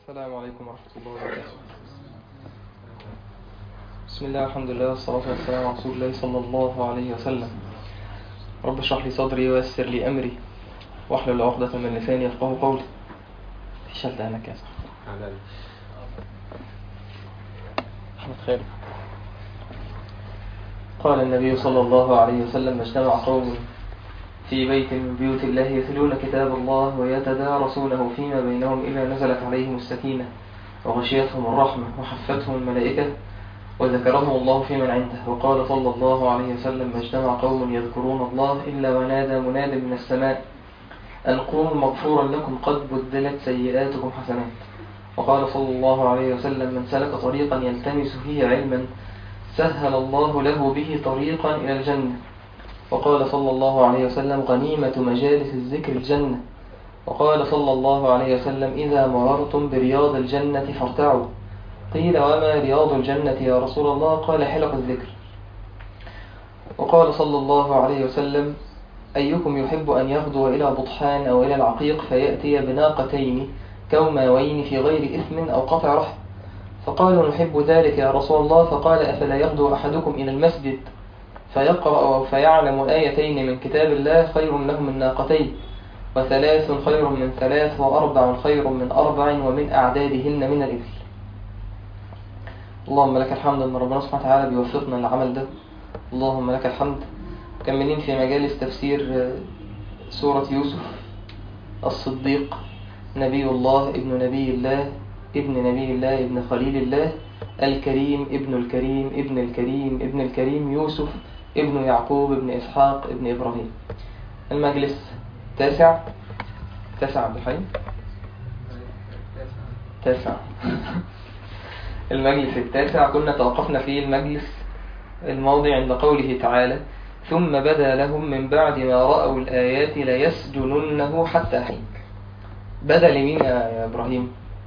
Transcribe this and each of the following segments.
السلام عليكم ورحمة الله وبركاته بسم الله الحمد لله والصلاة والسلام على رسول الله صلى الله عليه وسلم رب اشرح لي صدري ويسر لي أمري واحلل عقدة من لساني يفقه قولي في شلت هناك يا صاحبي أحمد خالد قال النبي صلى الله عليه وسلم اجتمع قوم في بيت من بيوت الله يتلون كتاب الله ويتدارسونه فيما بينهم إذا نزلت عليهم السكينة وغشيتهم الرحمة وحفتهم الملائكة وذكرهم الله في من عنده وقال صلى الله عليه وسلم ما اجتمع قوم يذكرون الله إلا ونادى مناد من السماء أن قوموا مغفورا لكم قد بدلت سيئاتكم حسنات وقال صلى الله عليه وسلم من سلك طريقا يلتمس فيه علما سهل الله له به طريقا إلى الجنة وقال صلى الله عليه وسلم غنيمة مجالس الذكر الجنة وقال صلى الله عليه وسلم إذا مررتم برياض الجنة فارتعوا قيل وما رياض الجنة يا رسول الله قال حلق الذكر وقال صلى الله عليه وسلم أيكم يحب أن يغدو إلى بطحان أو إلى العقيق فيأتي بناقتين كوماوين في غير إثم أو قطع رحم فقالوا نحب ذلك يا رسول الله فقال أفلا يغدو أحدكم إلى المسجد فيقرأ فيعلم آيتين من كتاب الله خير له من ناقتين وثلاث خير من ثلاث وأربع خير من أربع ومن أعدادهن من الإبل اللهم لك الحمد أن ربنا سبحانه وتعالى بيوفقنا للعمل ده اللهم لك الحمد مكملين في مجالس تفسير سورة يوسف الصديق نبي الله ابن نبي الله ابن نبي الله ابن خليل الله الكريم ابن الكريم ابن الكريم ابن الكريم يوسف ابن يعقوب ابن إسحاق ابن إبراهيم المجلس تاسع تاسع عبد الحليم تاسع المجلس التاسع كنا توقفنا في المجلس الماضي عند قوله تعالى ثم بدا لهم من بعد ما رأوا الآيات ليسجننه حتى حين بدا لمين يا إبراهيم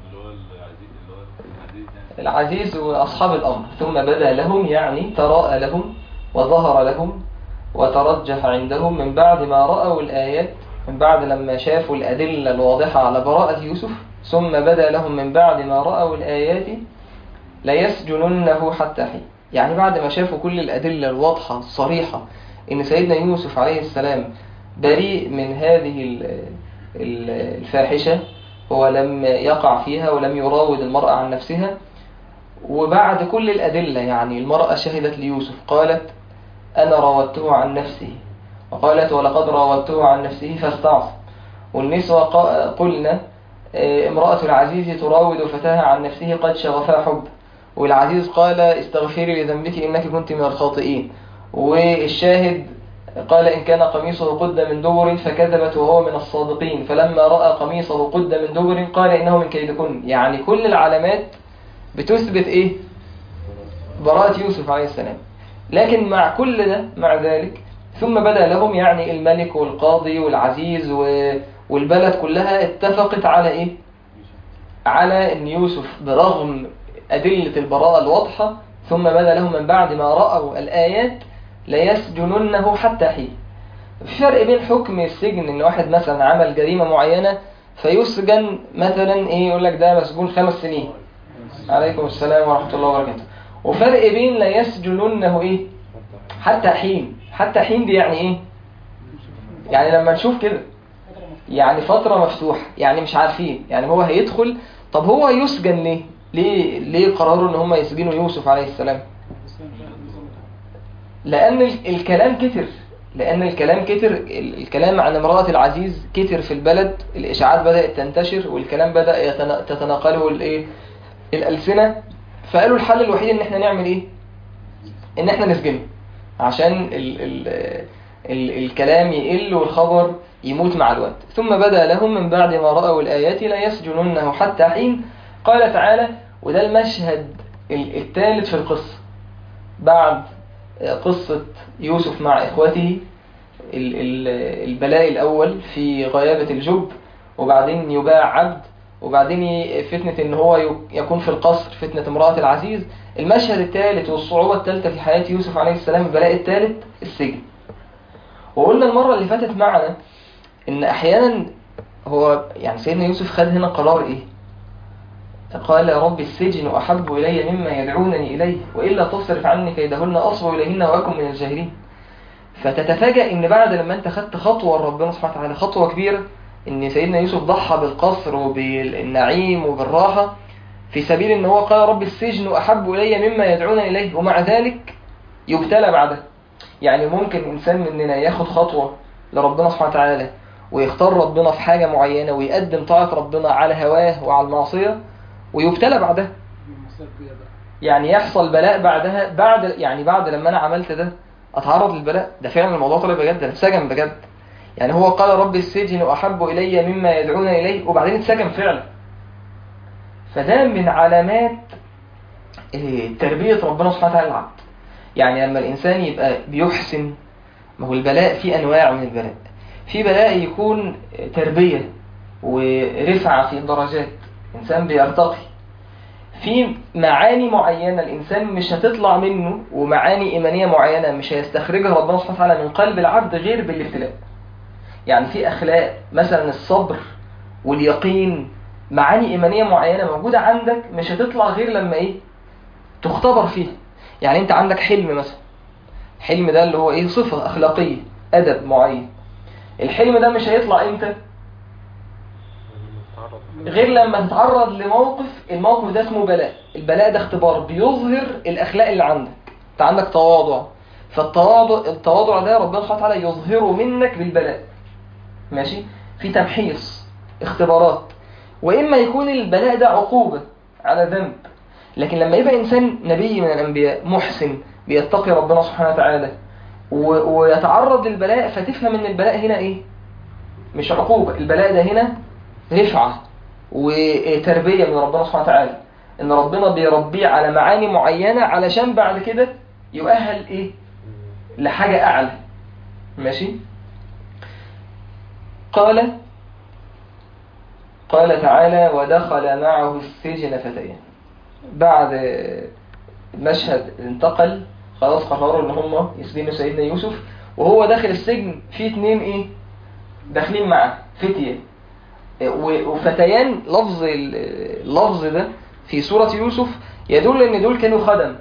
العزيز وأصحاب الأمر ثم بدا لهم يعني تراءى لهم وظهر لهم وترجح عندهم من بعد ما رأوا الآيات من بعد لما شافوا الأدلة الواضحة على براءة يوسف ثم بدا لهم من بعد ما رأوا الآيات ليسجننه حتى حين يعني بعد ما شافوا كل الأدلة الواضحة الصريحة إن سيدنا يوسف عليه السلام بريء من هذه الفاحشة هو لم يقع فيها ولم يراود المرأة عن نفسها وبعد كل الأدلة يعني المرأة شهدت ليوسف قالت أنا راودته عن نفسه وقالت ولقد راودته عن نفسه فاستعصم والنسوة قلنا امرأة العزيز تراود فتاها عن نفسه قد شغفها حب والعزيز قال استغفري لذنبك إنك كنت من الخاطئين والشاهد قال إن كان قميصه قد من دبر فكذبت وهو من الصادقين فلما رأى قميصه قد من دبر قال إنه من كيدكن يعني كل العلامات بتثبت إيه براءة يوسف عليه السلام لكن مع كل ده مع ذلك ثم بدأ لهم يعني الملك والقاضي والعزيز والبلد كلها اتفقت على إيه على أن يوسف برغم أدلة البراءة الواضحة ثم بدأ لهم من بعد ما رأوا الآيات ليسجننه حتى حين في فرق بين حكم السجن ان واحد مثلا عمل جريمة معينة فيسجن مثلا ايه يقول لك ده مسجون خمس سنين عليكم السلام ورحمة الله وبركاته وفرق بين لا يسجننه ايه حتى حين حتى حين دي يعني ايه يعني لما نشوف كده يعني فترة مفتوحة يعني مش عارفين يعني هو هيدخل طب هو يسجن ليه ليه ليه قرروا ان هم يسجنوا يوسف عليه السلام لأن الكلام كتر لأن الكلام كتر الكلام عن امرأة العزيز كتر في البلد الإشاعات بدأت تنتشر والكلام بدأ تتناقله الإيه الألسنة فقالوا الحل الوحيد إن إحنا نعمل إيه إن إحنا نسجنه عشان ال ال ال الكلام يقل والخبر يموت مع الوقت ثم بدأ لهم من بعد ما رأوا الآيات لا يسجننه حتى حين قال تعالى وده المشهد الثالث في القصة بعد قصة يوسف مع إخوته البلاء الأول في غيابة الجب وبعدين يباع عبد وبعدين فتنة ان هو يكون في القصر فتنة امرأة العزيز المشهد الثالث والصعوبة الثالثة في حياة يوسف عليه السلام البلاء الثالث السجن وقلنا المرة اللي فاتت معنا ان احيانا هو يعني سيدنا يوسف خد هنا قرار ايه فقال رب السجن أحب إلي مما يدعونني إليه وإلا تصرف عني كيدهن أصب إليهن وأكن من الجاهلين فتتفاجأ إن بعد لما أنت خدت خطوة لربنا سبحانه وتعالى خطوة كبيرة إن سيدنا يوسف ضحى بالقصر وبالنعيم وبالراحة في سبيل إن هو قال رب السجن أحب إلي مما يدعونني إليه ومع ذلك يبتلى بعده يعني ممكن إنسان مننا ياخد خطوة لربنا سبحانه وتعالى ويختار ربنا في حاجة معينة ويقدم طاعة ربنا على هواه وعلى المعصية ويبتلى بعدها يعني يحصل بلاء بعدها بعد يعني بعد لما انا عملت ده اتعرض للبلاء ده فعلا الموضوع طلع بجد ده اتسجن بجد يعني هو قال رب السجن احب الي مما يدعون اليه وبعدين اتسجن فعلا فده من علامات إيه، تربية ربنا سبحانه وتعالى العبد يعني لما الانسان يبقى بيحسن ما هو البلاء في انواع من البلاء في بلاء يكون تربية ورفعة في الدرجات إنسان بيرتقي في معاني معينة الإنسان مش هتطلع منه ومعاني إيمانية معينة مش هيستخرجها ربنا سبحانه وتعالى من قلب العبد غير بالابتلاء يعني في أخلاق مثلا الصبر واليقين معاني إيمانية معينة موجودة عندك مش هتطلع غير لما إيه تختبر فيها يعني أنت عندك حلم مثلا حلم ده اللي هو إيه صفة أخلاقية أدب معين الحلم ده مش هيطلع إمتى غير لما تتعرض لموقف الموقف ده اسمه بلاء البلاء ده اختبار بيظهر الأخلاق اللي عندك انت عندك تواضع فالتواضع التواضع ده ربنا سبحانه وتعالى يظهره منك بالبلاء ماشي في تمحيص اختبارات وإما يكون البلاء ده عقوبة على ذنب لكن لما يبقى إنسان نبي من الأنبياء محسن بيتقي ربنا سبحانه وتعالى و- ويتعرض للبلاء فتفهم ان البلاء هنا ايه مش عقوبة البلاء ده هنا رفعة وتربية من ربنا سبحانه وتعالى ان ربنا بيربيه على معاني معينة علشان بعد كده يؤهل ايه لحاجة اعلى ماشي قال قال تعالى ودخل معه السجن فتيان بعد المشهد انتقل خلاص قرروا ان هم يسجنوا سيدنا يوسف وهو داخل السجن في اتنين ايه داخلين معاه فتية و- وفتيان لفظ ال- اللفظ ده في سورة يوسف يدل ان دول كانوا خدم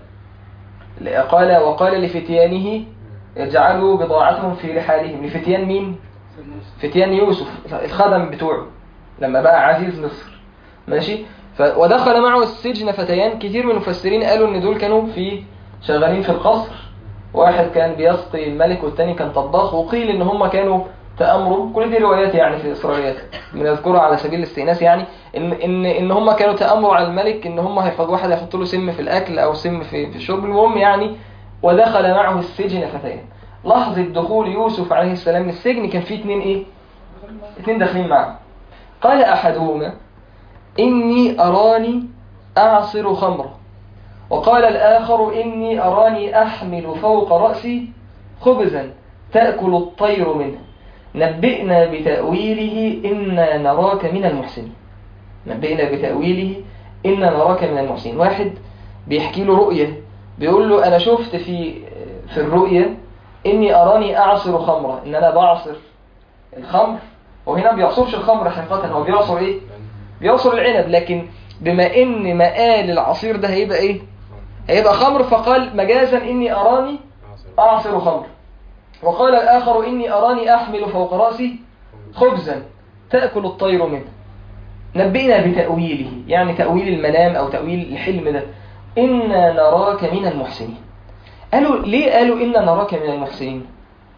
قال وقال لفتيانه اجعلوا بضاعتهم في رحالهم لفتيان مين فتيان يوسف الخدم بتوعه لما بقى عزيز مصر ماشي ف... ودخل معه السجن فتيان كتير من المفسرين قالوا ان دول كانوا في شغالين في القصر واحد كان بيسقي الملك والتاني كان طباخ وقيل ان هم كانوا تأمروا كل دي روايات يعني في الإسرائيليات بنذكرها على سبيل الاستئناس يعني ان ان ان هم كانوا تأمروا على الملك ان هم هيحط واحد هيحط له سم في الاكل او سم في في الشرب المهم يعني ودخل معه السجن فتيان لحظة دخول يوسف عليه السلام السجن كان فيه اتنين ايه اتنين داخلين معه قال احدهما اني اراني اعصر خمرا وقال الآخر إني أراني أحمل فوق رأسي خبزا تأكل الطير منه نبئنا بتأويله إنا نراك من المحسنين نبئنا بتأويله إنا نراك من المحسنين واحد بيحكي له رؤية بيقول له أنا شفت في في الرؤية إني أراني أعصر خمرة إن أنا بعصر الخمر وهنا ما بيعصرش الخمر حقيقة هو بيعصر إيه؟ بيعصر العنب لكن بما إن مقال العصير ده هيبقى إيه؟ هيبقى خمر فقال مجازا إني أراني أعصر خمر وقال الآخر إني أراني أحمل فوق رأسي خبزا تأكل الطير منه نبئنا بتأويله يعني تأويل المنام أو تأويل الحلم ده إنا نراك من المحسنين قالوا ليه قالوا إنا نراك من المحسنين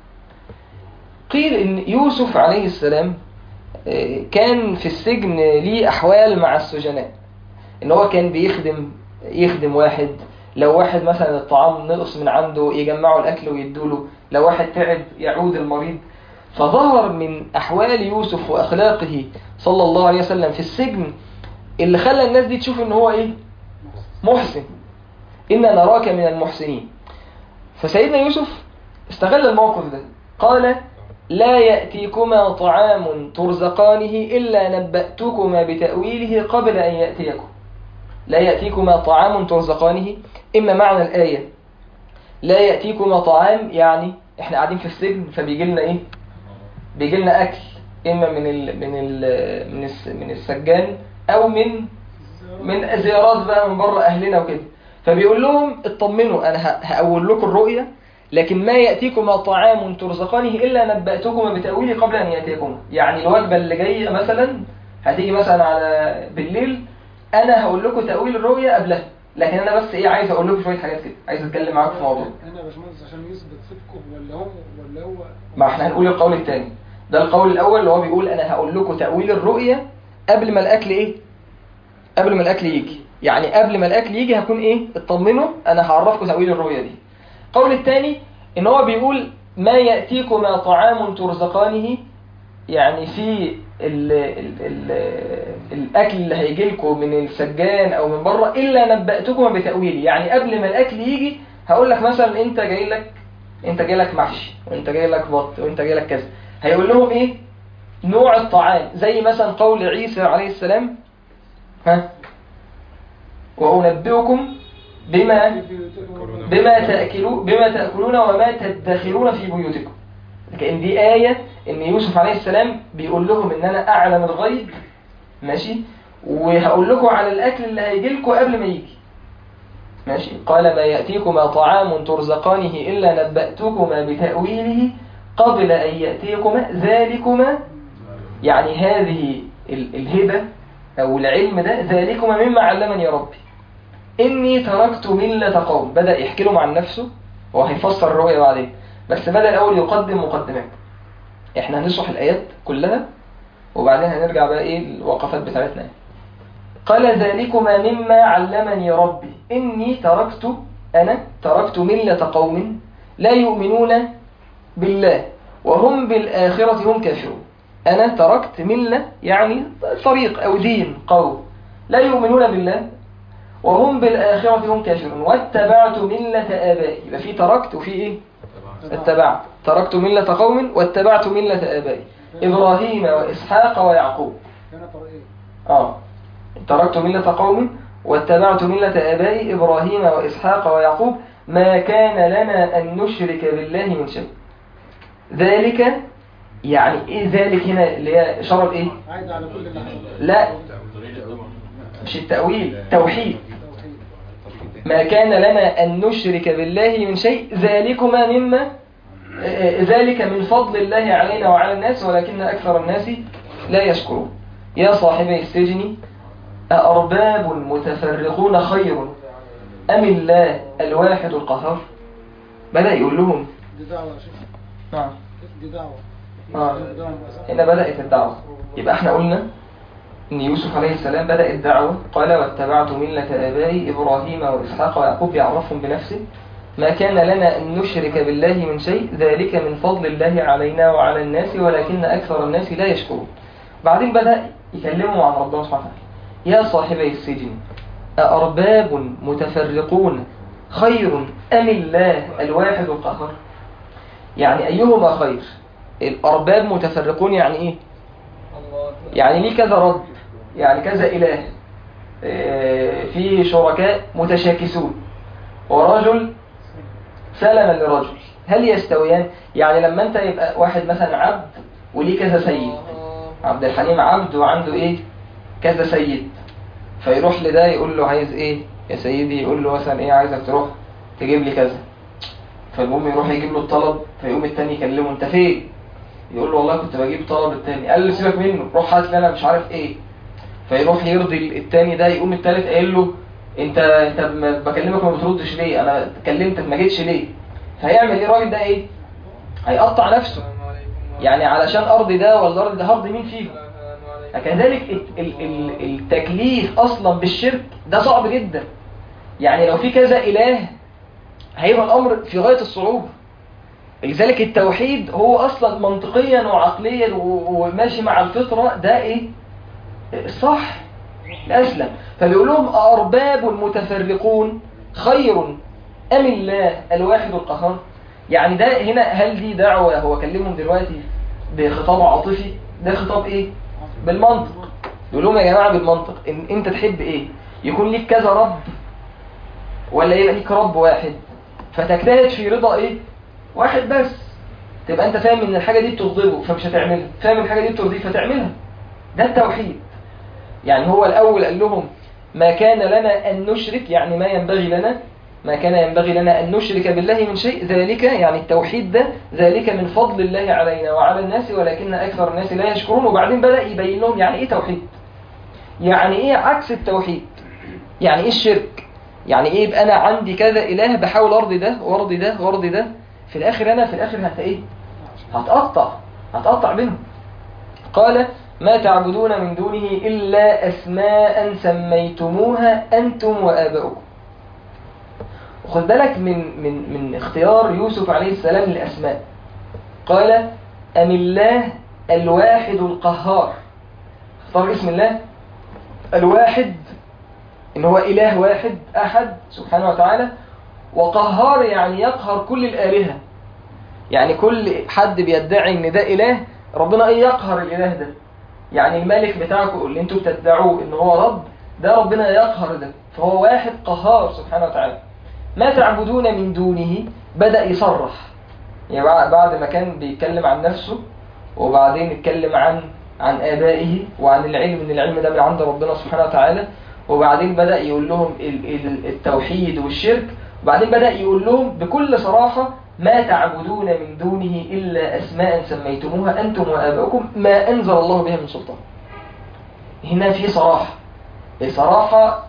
قيل إن يوسف عليه السلام آه، كان في السجن ليه أحوال مع السجناء إن هو كان بيخدم يخدم واحد لو واحد مثلا الطعام نقص من عنده يجمعوا الأكل ويدوله لو واحد تعب يعود المريض فظهر من أحوال يوسف وأخلاقه صلى الله عليه وسلم في السجن اللي خلى الناس دي تشوف إن هو إيه محسن إنا نراك من المحسنين فسيدنا يوسف استغل الموقف ده قال لا يأتيكما طعام ترزقانه إلا نبأتكما بتأويله قبل أن يأتيكم لا يأتيكما طعام ترزقانه إما معنى الآية لا يأتيكما طعام يعني إحنا قاعدين في السجن فبيجي لنا إيه بيجي لنا أكل إما من ال من ال من الس من السجان أو من من زيارات بقى من بره اهلنا وكده فبيقول لهم اطمنوا انا ه- هقول لكم الرؤيا لكن ما ياتيكما طعام ترزقانه الا نباتكما بتاويله قبل ان ياتيكما يعني الوجبه اللي جايه مثلا هتيجي مثلا على بالليل انا هقول لكم تاويل الرؤيا قبلها لكن انا بس ايه عايز اقول لكم شويه حاجات كده عايز اتكلم معاكم في موضوع هنا يا باشمهندس عشان يثبت صدقه ولا هو ولا هو ما احنا هنقول القول الثاني ده القول الاول اللي هو بيقول انا هقول لكم تاويل الرؤيا قبل ما الاكل ايه قبل ما الاكل يجي يعني قبل ما الاكل يجي هكون ايه اطمنوا انا هعرفكم تاويل الرؤيا دي القول الثاني ان هو بيقول ما ياتيكما طعام ترزقانه يعني في ال ال ال الاكل اللي هيجي لكم من السجان او من بره الا نباتكم بتاويله يعني قبل ما الاكل يجي هقول لك مثلا انت جاي لك انت جاي لك محشي وانت جاي لك بط وانت جاي لك كذا هيقول لهم ايه نوع الطعام زي مثلا قول عيسى عليه السلام ها وأنبئكم بما بما تأكلون بما تأكلون وما تدخرون في بيوتكم لكن دي آية إن يوسف عليه السلام بيقول لهم إن أنا أعلم الغيب ماشي وهقول لكم على الأكل اللي هيجي لكم قبل ما يجي ماشي قال ما يأتيكما طعام ترزقانه إلا نبأتكما بتأويله قبل أن يأتيكما ذلكما يعني هذه ال- الهبة أو العلم ده ذلكما مما علمني ربي إني تركت ملة قوم بدأ يحكي لهم عن نفسه هو هيفسر الرؤية بعدين بس بدأ الأول يقدم مقدمات إحنا هنشرح الآيات كلها وبعدين هنرجع بقى إيه الوقفات بتاعتنا يعني. قال ذلكما مما علمني ربي إني تركت أنا تركت ملة قوم لا يؤمنون بالله وهم بالآخرة هم كافرون أنا تركت ملة يعني طريق أو دين قوم لا يؤمنون بالله وهم بالآخرة هم كافرون واتبعت ملة آبائي يبقى في تركت وفي إيه؟ اتبعت تركت ملة قوم واتبعت ملة آبائي إبراهيم وإسحاق ويعقوب هنا طريقين آه تركت ملة قوم واتبعت ملة آبائي إبراهيم وإسحاق ويعقوب ما كان لنا أن نشرك بالله من شيء ذلك يعني إيه ذلك هنا اللي هي إشارة إيه؟ عايد على كل اللي حصل لا مش التأويل توحيد توحيد ما كان لنا أن نشرك بالله من شيء ذلكما مما آه، ذلك من فضل الله علينا وعلى الناس ولكن أكثر الناس لا يشكرون يا صاحبي السجن أأرباب متفرقون خير أم الله الواحد القهار بدأ يقول لهم دي دعوة يا شيخ نعم دي دعوة آه. دي دعوة مؤسسة. هنا بدأت الدعوة يبقى احنا قلنا ان يوسف عليه السلام بدأ الدعوة قال واتبعت ملة آبائي إبراهيم وإسحاق ويعقوب يعرفهم بنفسه ما كان لنا أن نشرك بالله من شيء ذلك من فضل الله علينا وعلى الناس ولكن أكثر الناس لا يشكرون بعدين بدأ يكلموا عن ربنا سبحانه وتعالى يا صاحبي السجن أأرباب متفرقون خير أم الله الواحد القهار يعني أيهما خير الأرباب متفرقون يعني إيه يعني ليه كذا رب يعني كذا إله آه، في شركاء متشاكسون ورجل سلما لرجل هل يستويان يعني لما انت يبقى واحد مثلا عبد وليه كذا سيد عبد الحليم عبد وعنده ايه كذا سيد فيروح لده يقول له عايز ايه يا سيدي يقول له مثلا ايه عايزك تروح تجيب لي كذا فالمهم يروح يجيب له الطلب فيقوم التاني يكلمه انت فين يقول له والله كنت بجيب طلب التاني قال له سيبك منه روح هات لي انا مش عارف ايه فيروح يرضي التاني ده يقوم التالت قايل له انت انت م- بكلمك ما بتردش ليه انا كلمتك ما جيتش ليه فهيعمل ايه الراجل ده ايه هيقطع نفسه يعني علشان ارضي ده ولا ارضي ده هرضي مين فيهم كذلك ال- ال- ال- التكليف اصلا بالشرك ده صعب جدا يعني لو في كذا اله هيبقى الامر في غايه الصعوبه لذلك التوحيد هو اصلا منطقيا وعقليا و- وماشي مع الفطره ده ايه صح الاسلم فبيقول لهم أأرباب متفرقون خير ام الله الواحد القهار يعني ده هنا هل دي دعوه هو كلمهم دلوقتي بخطاب عاطفي ده خطاب ايه بالمنطق يقول لهم يا جماعه بالمنطق إن انت تحب ايه يكون ليك كذا رب ولا يبقى ليك رب واحد فتجتهد في رضا ايه واحد بس تبقى انت فاهم ان الحاجه دي بتغضبه فمش هتعملها فاهم الحاجه دي بترضيه فتعملها ده التوحيد يعني هو الاول قال لهم ما كان لنا أن نشرك يعني ما ينبغي لنا ما كان ينبغي لنا أن نشرك بالله من شيء ذلك يعني التوحيد ده ذلك من فضل الله علينا وعلى الناس ولكن أكثر الناس لا يشكرون وبعدين بدأ يبين لهم يعني إيه توحيد يعني إيه عكس التوحيد يعني إيه الشرك يعني إيه يبقى أنا عندي كذا إله بحاول أرضي ده وأرضي ده وأرضي ده في الآخر أنا في الآخر هت إيه هتقطع هتقطع بينهم قال ما تعبدون من دونه إلا أسماء سميتموها أنتم وآباؤكم وخد بالك من من من اختيار يوسف عليه السلام للأسماء قال أم الله الواحد القهار اختار اسم الله الواحد إن هو إله واحد أحد سبحانه وتعالى وقهار يعني يقهر كل الآلهة يعني كل حد بيدعي إن ده إله ربنا إيه يقهر الإله ده يعني الملك بتاعكم اللي انتوا بتدعوه إن هو رب ده ربنا يقهر ده فهو واحد قهار سبحانه وتعالى ما تعبدون من دونه بدأ يصرح يعني بعد ما كان بيتكلم عن نفسه وبعدين اتكلم عن عن آبائه وعن العلم ان العلم ده من عند ربنا سبحانه وتعالى وبعدين بدأ يقول لهم التوحيد والشرك وبعدين بدأ يقول لهم بكل صراحة ما تعبدون من دونه إلا أسماء سميتموها أنتم وآباؤكم ما أنزل الله بها من سلطان هنا في صراحة صراحة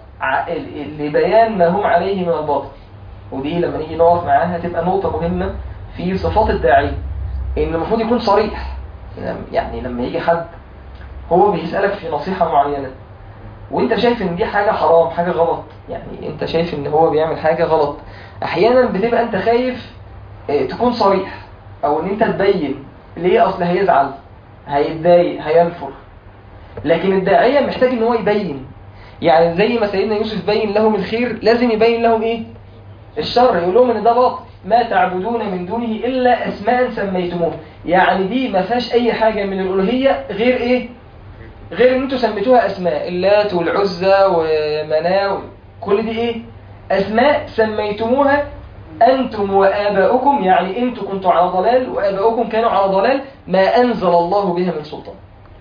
لبيان ما هم عليه من الباطل ودي لما نيجي نقف معاها تبقى نقطة مهمة في صفات الداعية إن المفروض يكون صريح يعني لما يجي حد هو بيسألك في نصيحة معينة وانت شايف ان دي حاجة حرام حاجة غلط يعني انت شايف ان هو بيعمل حاجة غلط احيانا بتبقى انت خايف تكون صريح او ان انت تبين ليه اصل هيزعل هيتضايق هينفر لكن الداعية محتاج ان هو يبين يعني زي ما سيدنا يوسف بين لهم الخير لازم يبين لهم ايه الشر يقول لهم ان ده باطل ما تعبدون من دونه الا اسماء سميتموه يعني دي ما فيهاش اي حاجة من الالوهية غير ايه غير ان انتوا سميتوها اسماء اللات والعزى ومناة كل دي ايه اسماء سميتموها انتم واباؤكم يعني انتوا كنتوا على ضلال واباؤكم كانوا على ضلال ما انزل الله بها من سلطان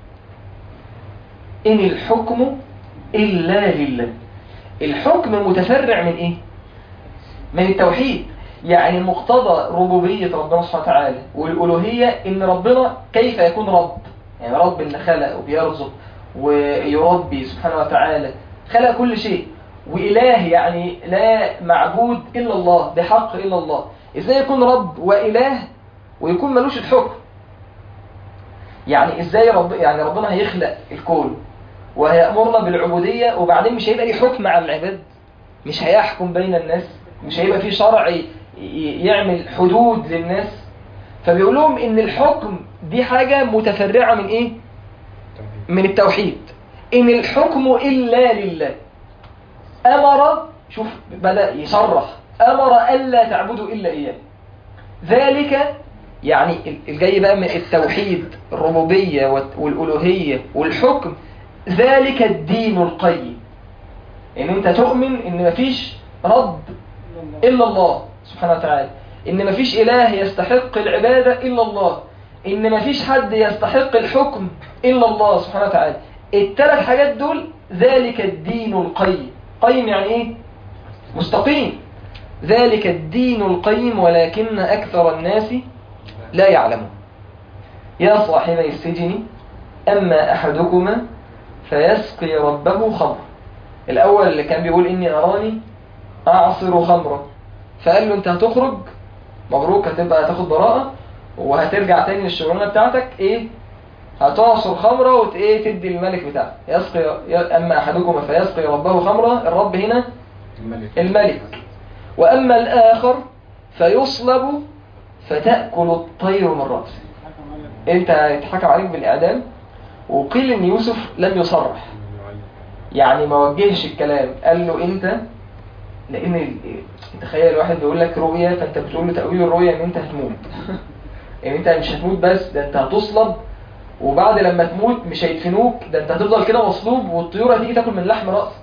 ان الحكم الا لله الحكم متفرع من ايه من التوحيد يعني مقتضى ربوبية ربنا سبحانه وتعالى والألوهية إن ربنا كيف يكون رب يعني رب اللي خلق وبيرزق ويربي سبحانه وتعالى خلق كل شيء وإله يعني لا معبود إلا الله بحق إلا الله إزاي يكون رب وإله ويكون ملوش الحكم يعني إزاي رب يعني ربنا هيخلق الكون وهيأمرنا بالعبودية وبعدين مش هيبقى ليه حكم على العباد مش هيحكم بين الناس مش هيبقى فيه شرع يعمل حدود للناس فبيقول لهم ان الحكم دي حاجة متفرعة من ايه من التوحيد ان الحكم الا لله امر شوف بدأ يصرح امر الا تعبدوا الا اياه ذلك يعني الجاي بقى من التوحيد الربوبية والالوهية والحكم ذلك الدين القيم ان انت تؤمن ان مفيش رب الا الله سبحانه وتعالى ان مفيش اله يستحق العبادة الا الله ان مفيش حد يستحق الحكم الا الله سبحانه وتعالى الثلاث حاجات دول ذلك الدين القيم قيم يعني ايه مستقيم ذلك الدين القيم ولكن اكثر الناس لا يعلمون يا صاحبي السجن اما احدكما فيسقي ربه خمر الاول اللي كان بيقول اني اراني اعصر خمرا فقال له انت هتخرج مبروك هتبقى هتاخد براءة وهترجع تاني للشغلانة بتاعتك ايه هتعصر خمرة وت ايه تدي الملك بتاعك يسقي اما احدكم فيسقي ربه خمرة الرب هنا الملك الملك واما الاخر فيصلب فتأكل الطير من رأسه انت هيتحكم عليك بالاعدام وقيل ان يوسف لم يصرح يعني ما وجهش الكلام قال له انت لان ال- تخيل واحد بيقول لك رؤية فانت بتقول له تأويل الرؤية ان انت هتموت يعني انت مش هتموت بس ده انت هتصلب وبعد لما تموت مش هيدفنوك ده انت هتفضل كده مصلوب والطيور هتيجي تاكل من لحم رأسك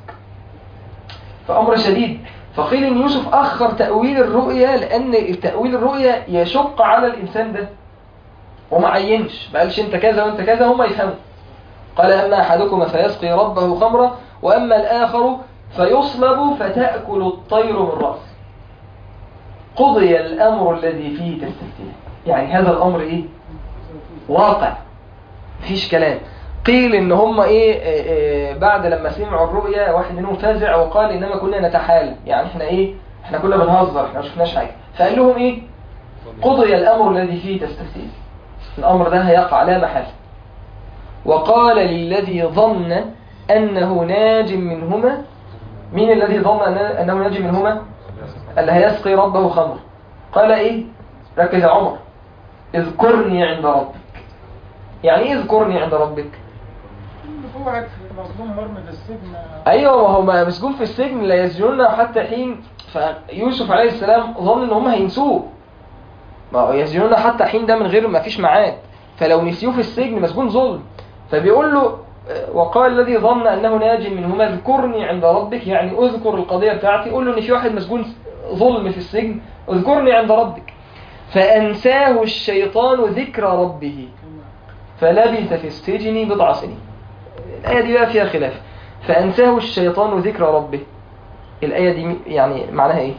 فأمر شديد فقيل ان يوسف أخر تأويل الرؤية لأن تأويل الرؤية يشق على الإنسان ده وما عينش ما قالش انت كذا وانت كذا هم يفهموا قال أما أحدكم فيسقي ربه خمرا وأما الآخر فيصلب فتأكل الطير من رأسه قضي الأمر الذي فيه تستفتيه يعني هذا الأمر إيه واقع مفيش كلام قيل ان هم ايه إيه، إيه، بعد لما سمعوا الرؤيا واحد منهم فزع وقال انما كنا نتحالى يعني احنا ايه احنا كنا بنهزر احنا ما شفناش حاجه فقال لهم ايه قضي الامر الذي فيه تستفتيه الامر ده هيقع لا محاله وقال للذي ظن انه ناج منهما مين الذي ظن أن- انه ناج منهما اللي هيسقي ربه خمر قال ايه ركز يا عمر اذكرني عند ربك يعني ايه اذكرني عند ربك في واحد مظلوم مرمي في السجن ايوه ما هو ما مسجون في السجن لا يسجنون حتى حين فيوسف عليه السلام ظن ان هم هينسوه ما هو يسجنون حتى حين ده من غير ما فيش ميعاد فلو نسيوه في السجن مسجون ظلم فبيقول له آه، وقال الذي ظن انه ناج منهما اذكرني عند ربك يعني اذكر القضيه بتاعتي قول له ان في واحد مسجون ظلم في السجن اذكرني عند ربك فانساه الشيطان ذكر ربه فلبث في السجن بضع سنين الآية دي بقى فيها خلاف فأنساه الشيطان ذكر ربه الآية دي يعني معناها إيه؟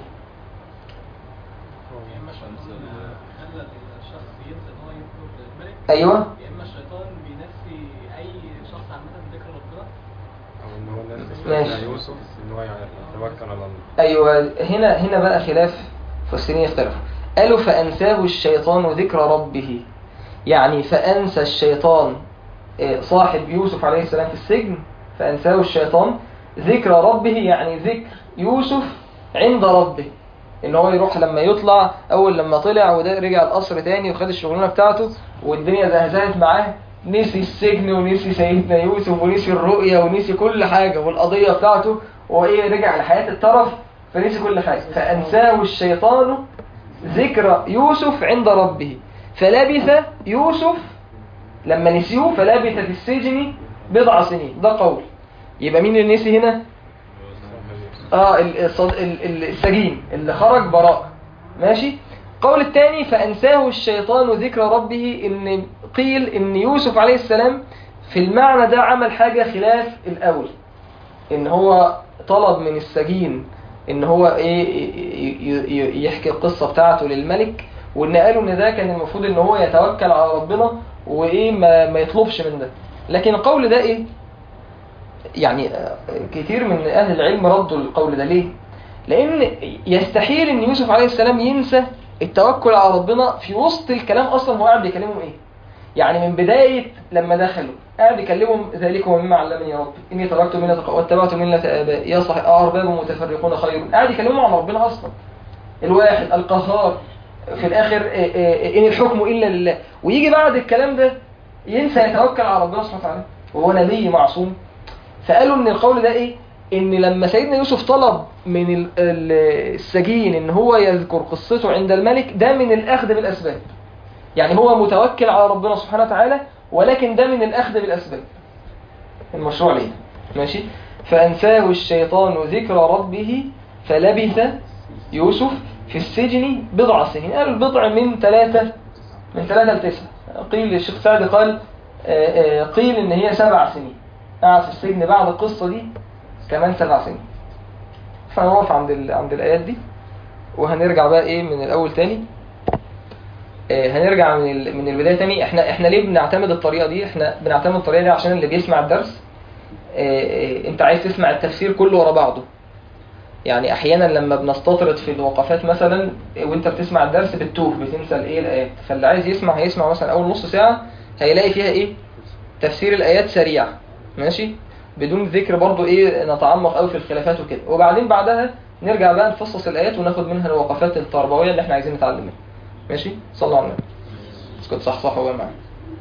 يا اما الشيطان خلى الشخص ينسى ان هو يطلب الملك أيوة يا اما الشيطان بينسي اي شخص عامه ذكر ربنا او ان هو الناس ماشي. سيدنا يوسف ان هو يتوكل على الله أيوة هنا هنا بقى خلاف فالسنين يختلفوا قالوا فأنساه الشيطان ذكر ربه يعني فأنسى الشيطان آه، صاحب يوسف عليه السلام في السجن فأنساه الشيطان ذكر ربه يعني ذكر يوسف عند ربه ان هو يروح لما يطلع اول لما طلع وده رجع القصر تاني وخد الشغلانه بتاعته والدنيا زهزهت معاه نسي السجن ونسي سيدنا يوسف ونسي الرؤيا ونسي كل حاجه والقضيه بتاعته وايه رجع لحياه الترف فنسي كل حاجه فانساه الشيطان ذكر يوسف عند ربه فلبث يوسف لما نسيوه فلبث في السجن بضع سنين ده قول يبقى مين اللي نسي هنا اه ال- الصد- ال- ال- السجين اللي خرج براء ماشي قول الثاني فأنساه الشيطان ذكر ربه إن قيل إن يوسف عليه السلام في المعنى ده عمل حاجة خلاف الأول إن هو طلب من السجين إن هو إيه ي- ي- ي- يحكي القصة بتاعته للملك وإن قالوا إن ده كان المفروض إن هو يتوكل على ربنا وإيه ما, ما يطلبش من ده لكن القول ده إيه يعني آه، كتير من أهل العلم ردوا القول ده ليه؟ لأن يستحيل إن يوسف عليه السلام ينسى التوكل على ربنا في وسط الكلام أصلا هو قاعد بيكلمهم إيه؟ يعني من بداية لما دخلوا قاعد يكلمهم ذلك ومما علمني يا رب إني تركت ملة واتبعت ملة آبائي يا صح أرباب متفرقون خير قاعد يكلمهم عن ربنا أصلا الواحد القهار في الآخر آه، آه، إن الحكم إلا لله ويجي بعد الكلام ده ينسى يتوكل على ربنا سبحانه وتعالى وهو نبي معصوم فقالوا ان القول ده ايه ان لما سيدنا يوسف طلب من ال- ال- السجين ان هو يذكر قصته عند الملك ده من الاخذ بالاسباب يعني هو متوكل على ربنا سبحانه وتعالى ولكن ده من الاخذ بالاسباب المشروع ليه ماشي فانساه الشيطان ذكر ربه فلبث يوسف في السجن بضع سنين قالوا البضع من ثلاثة من ثلاثة لتسعة قيل الشيخ سعد قال آه، آه، قيل ان هي سبع سنين قعد في السجن بعد القصة دي كمان سبع سنين فهنقف عند ال... عند الآيات دي وهنرجع بقى ايه من الأول تاني آه، هنرجع من ال... من البداية تاني احنا احنا ليه بنعتمد الطريقة دي احنا بنعتمد الطريقة دي عشان اللي بيسمع الدرس آه، آه، انت عايز تسمع التفسير كله ورا بعضه يعني احيانا لما بنستطرد في الوقفات مثلا وانت بتسمع الدرس بتتوه بتنسى الايه الايات فاللي عايز يسمع هيسمع مثلا اول نص ساعة هيلاقي فيها ايه تفسير الايات سريع ماشي بدون ذكر برضو ايه نتعمق قوي في الخلافات وكده وبعدين بعدها نرجع بقى نفصص الايات وناخد منها الوقفات التربويه اللي احنا عايزين نتعلم منها ماشي صلوا على النبي اسكت صح صح هو معايا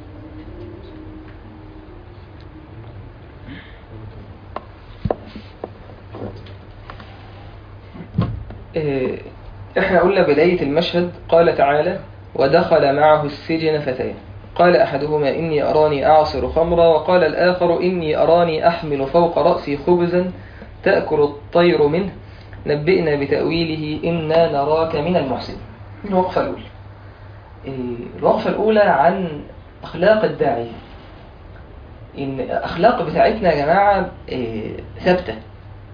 إيه، احنا قلنا بداية المشهد قال تعالى ودخل معه السجن فتيان قال أحدهما إني أراني أعصر خمرا وقال الآخر إني أراني أحمل فوق رأسي خبزا تأكل الطير منه نبئنا بتأويله إنا نراك من المحسنين الوقفة الأولى إيه، الوقفة الأولى عن أخلاق الداعية إن أخلاق بتاعتنا يا جماعة إيه، ثابتة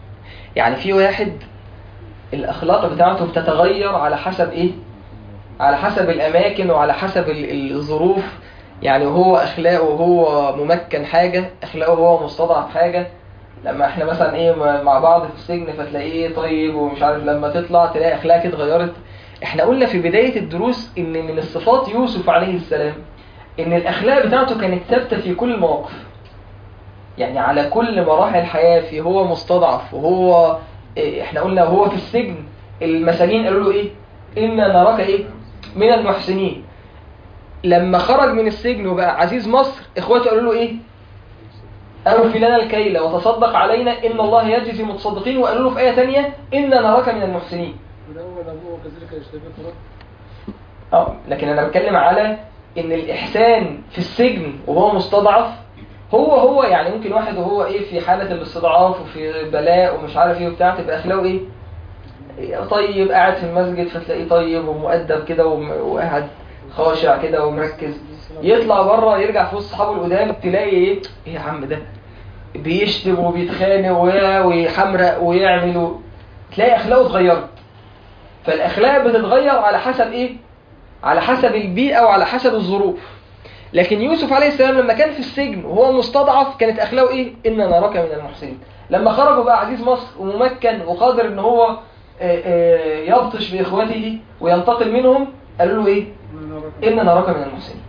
يعني في واحد الاخلاق بتاعته بتتغير على حسب ايه على حسب الاماكن وعلى حسب ال- الظروف يعني هو اخلاقه هو ممكن حاجه اخلاقه هو مستضعف حاجه لما احنا مثلا ايه م- مع بعض في السجن فتلاقيه طيب ومش عارف لما تطلع تلاقي اخلاقك اتغيرت احنا قلنا في بدايه الدروس ان من الصفات يوسف عليه السلام ان الاخلاق بتاعته كانت ثابته في كل المواقف يعني على كل مراحل الحياة في هو مستضعف وهو إيه، احنا قلنا وهو في السجن المساجين قالوا له ايه إنا نراك ايه من المحسنين لما خرج من السجن وبقى عزيز مصر اخواته قالوا له ايه أوفي لنا الكيل وتصدق علينا إن الله يجزي المتصدقين وقالوا له في آية تانية إنا نراك من المحسنين والأول أبوه وكذلك يشتبه رب اه لكن انا بتكلم على ان الاحسان في السجن وهو مستضعف هو هو يعني ممكن واحد وهو ايه في حالة الاستضعاف وفي بلاء ومش عارف ايه وبتاع تبقى اخلاقه ايه إيه طيب قاعد في المسجد فتلاقيه طيب ومؤدب كده وم- وقاعد خاشع كده ومركز يطلع بره يرجع في وسط اصحابه القدام تلاقي ايه ايه يا عم ده بيشتم وبيتخانق ويا- ويحمرق ويعمل و... تلاقي اخلاقه اتغيرت فالاخلاق بتتغير على حسب ايه على حسب البيئة وعلى حسب الظروف لكن يوسف عليه السلام لما كان في السجن وهو مستضعف كانت أخلاقه إيه؟ إنا نراك من المحسنين لما خرج بقى عزيز مصر وممكن وقادر إن هو آه، آه، يبطش بإخوته وينتقل منهم قالوا له إيه؟ إنا نراك من المحسنين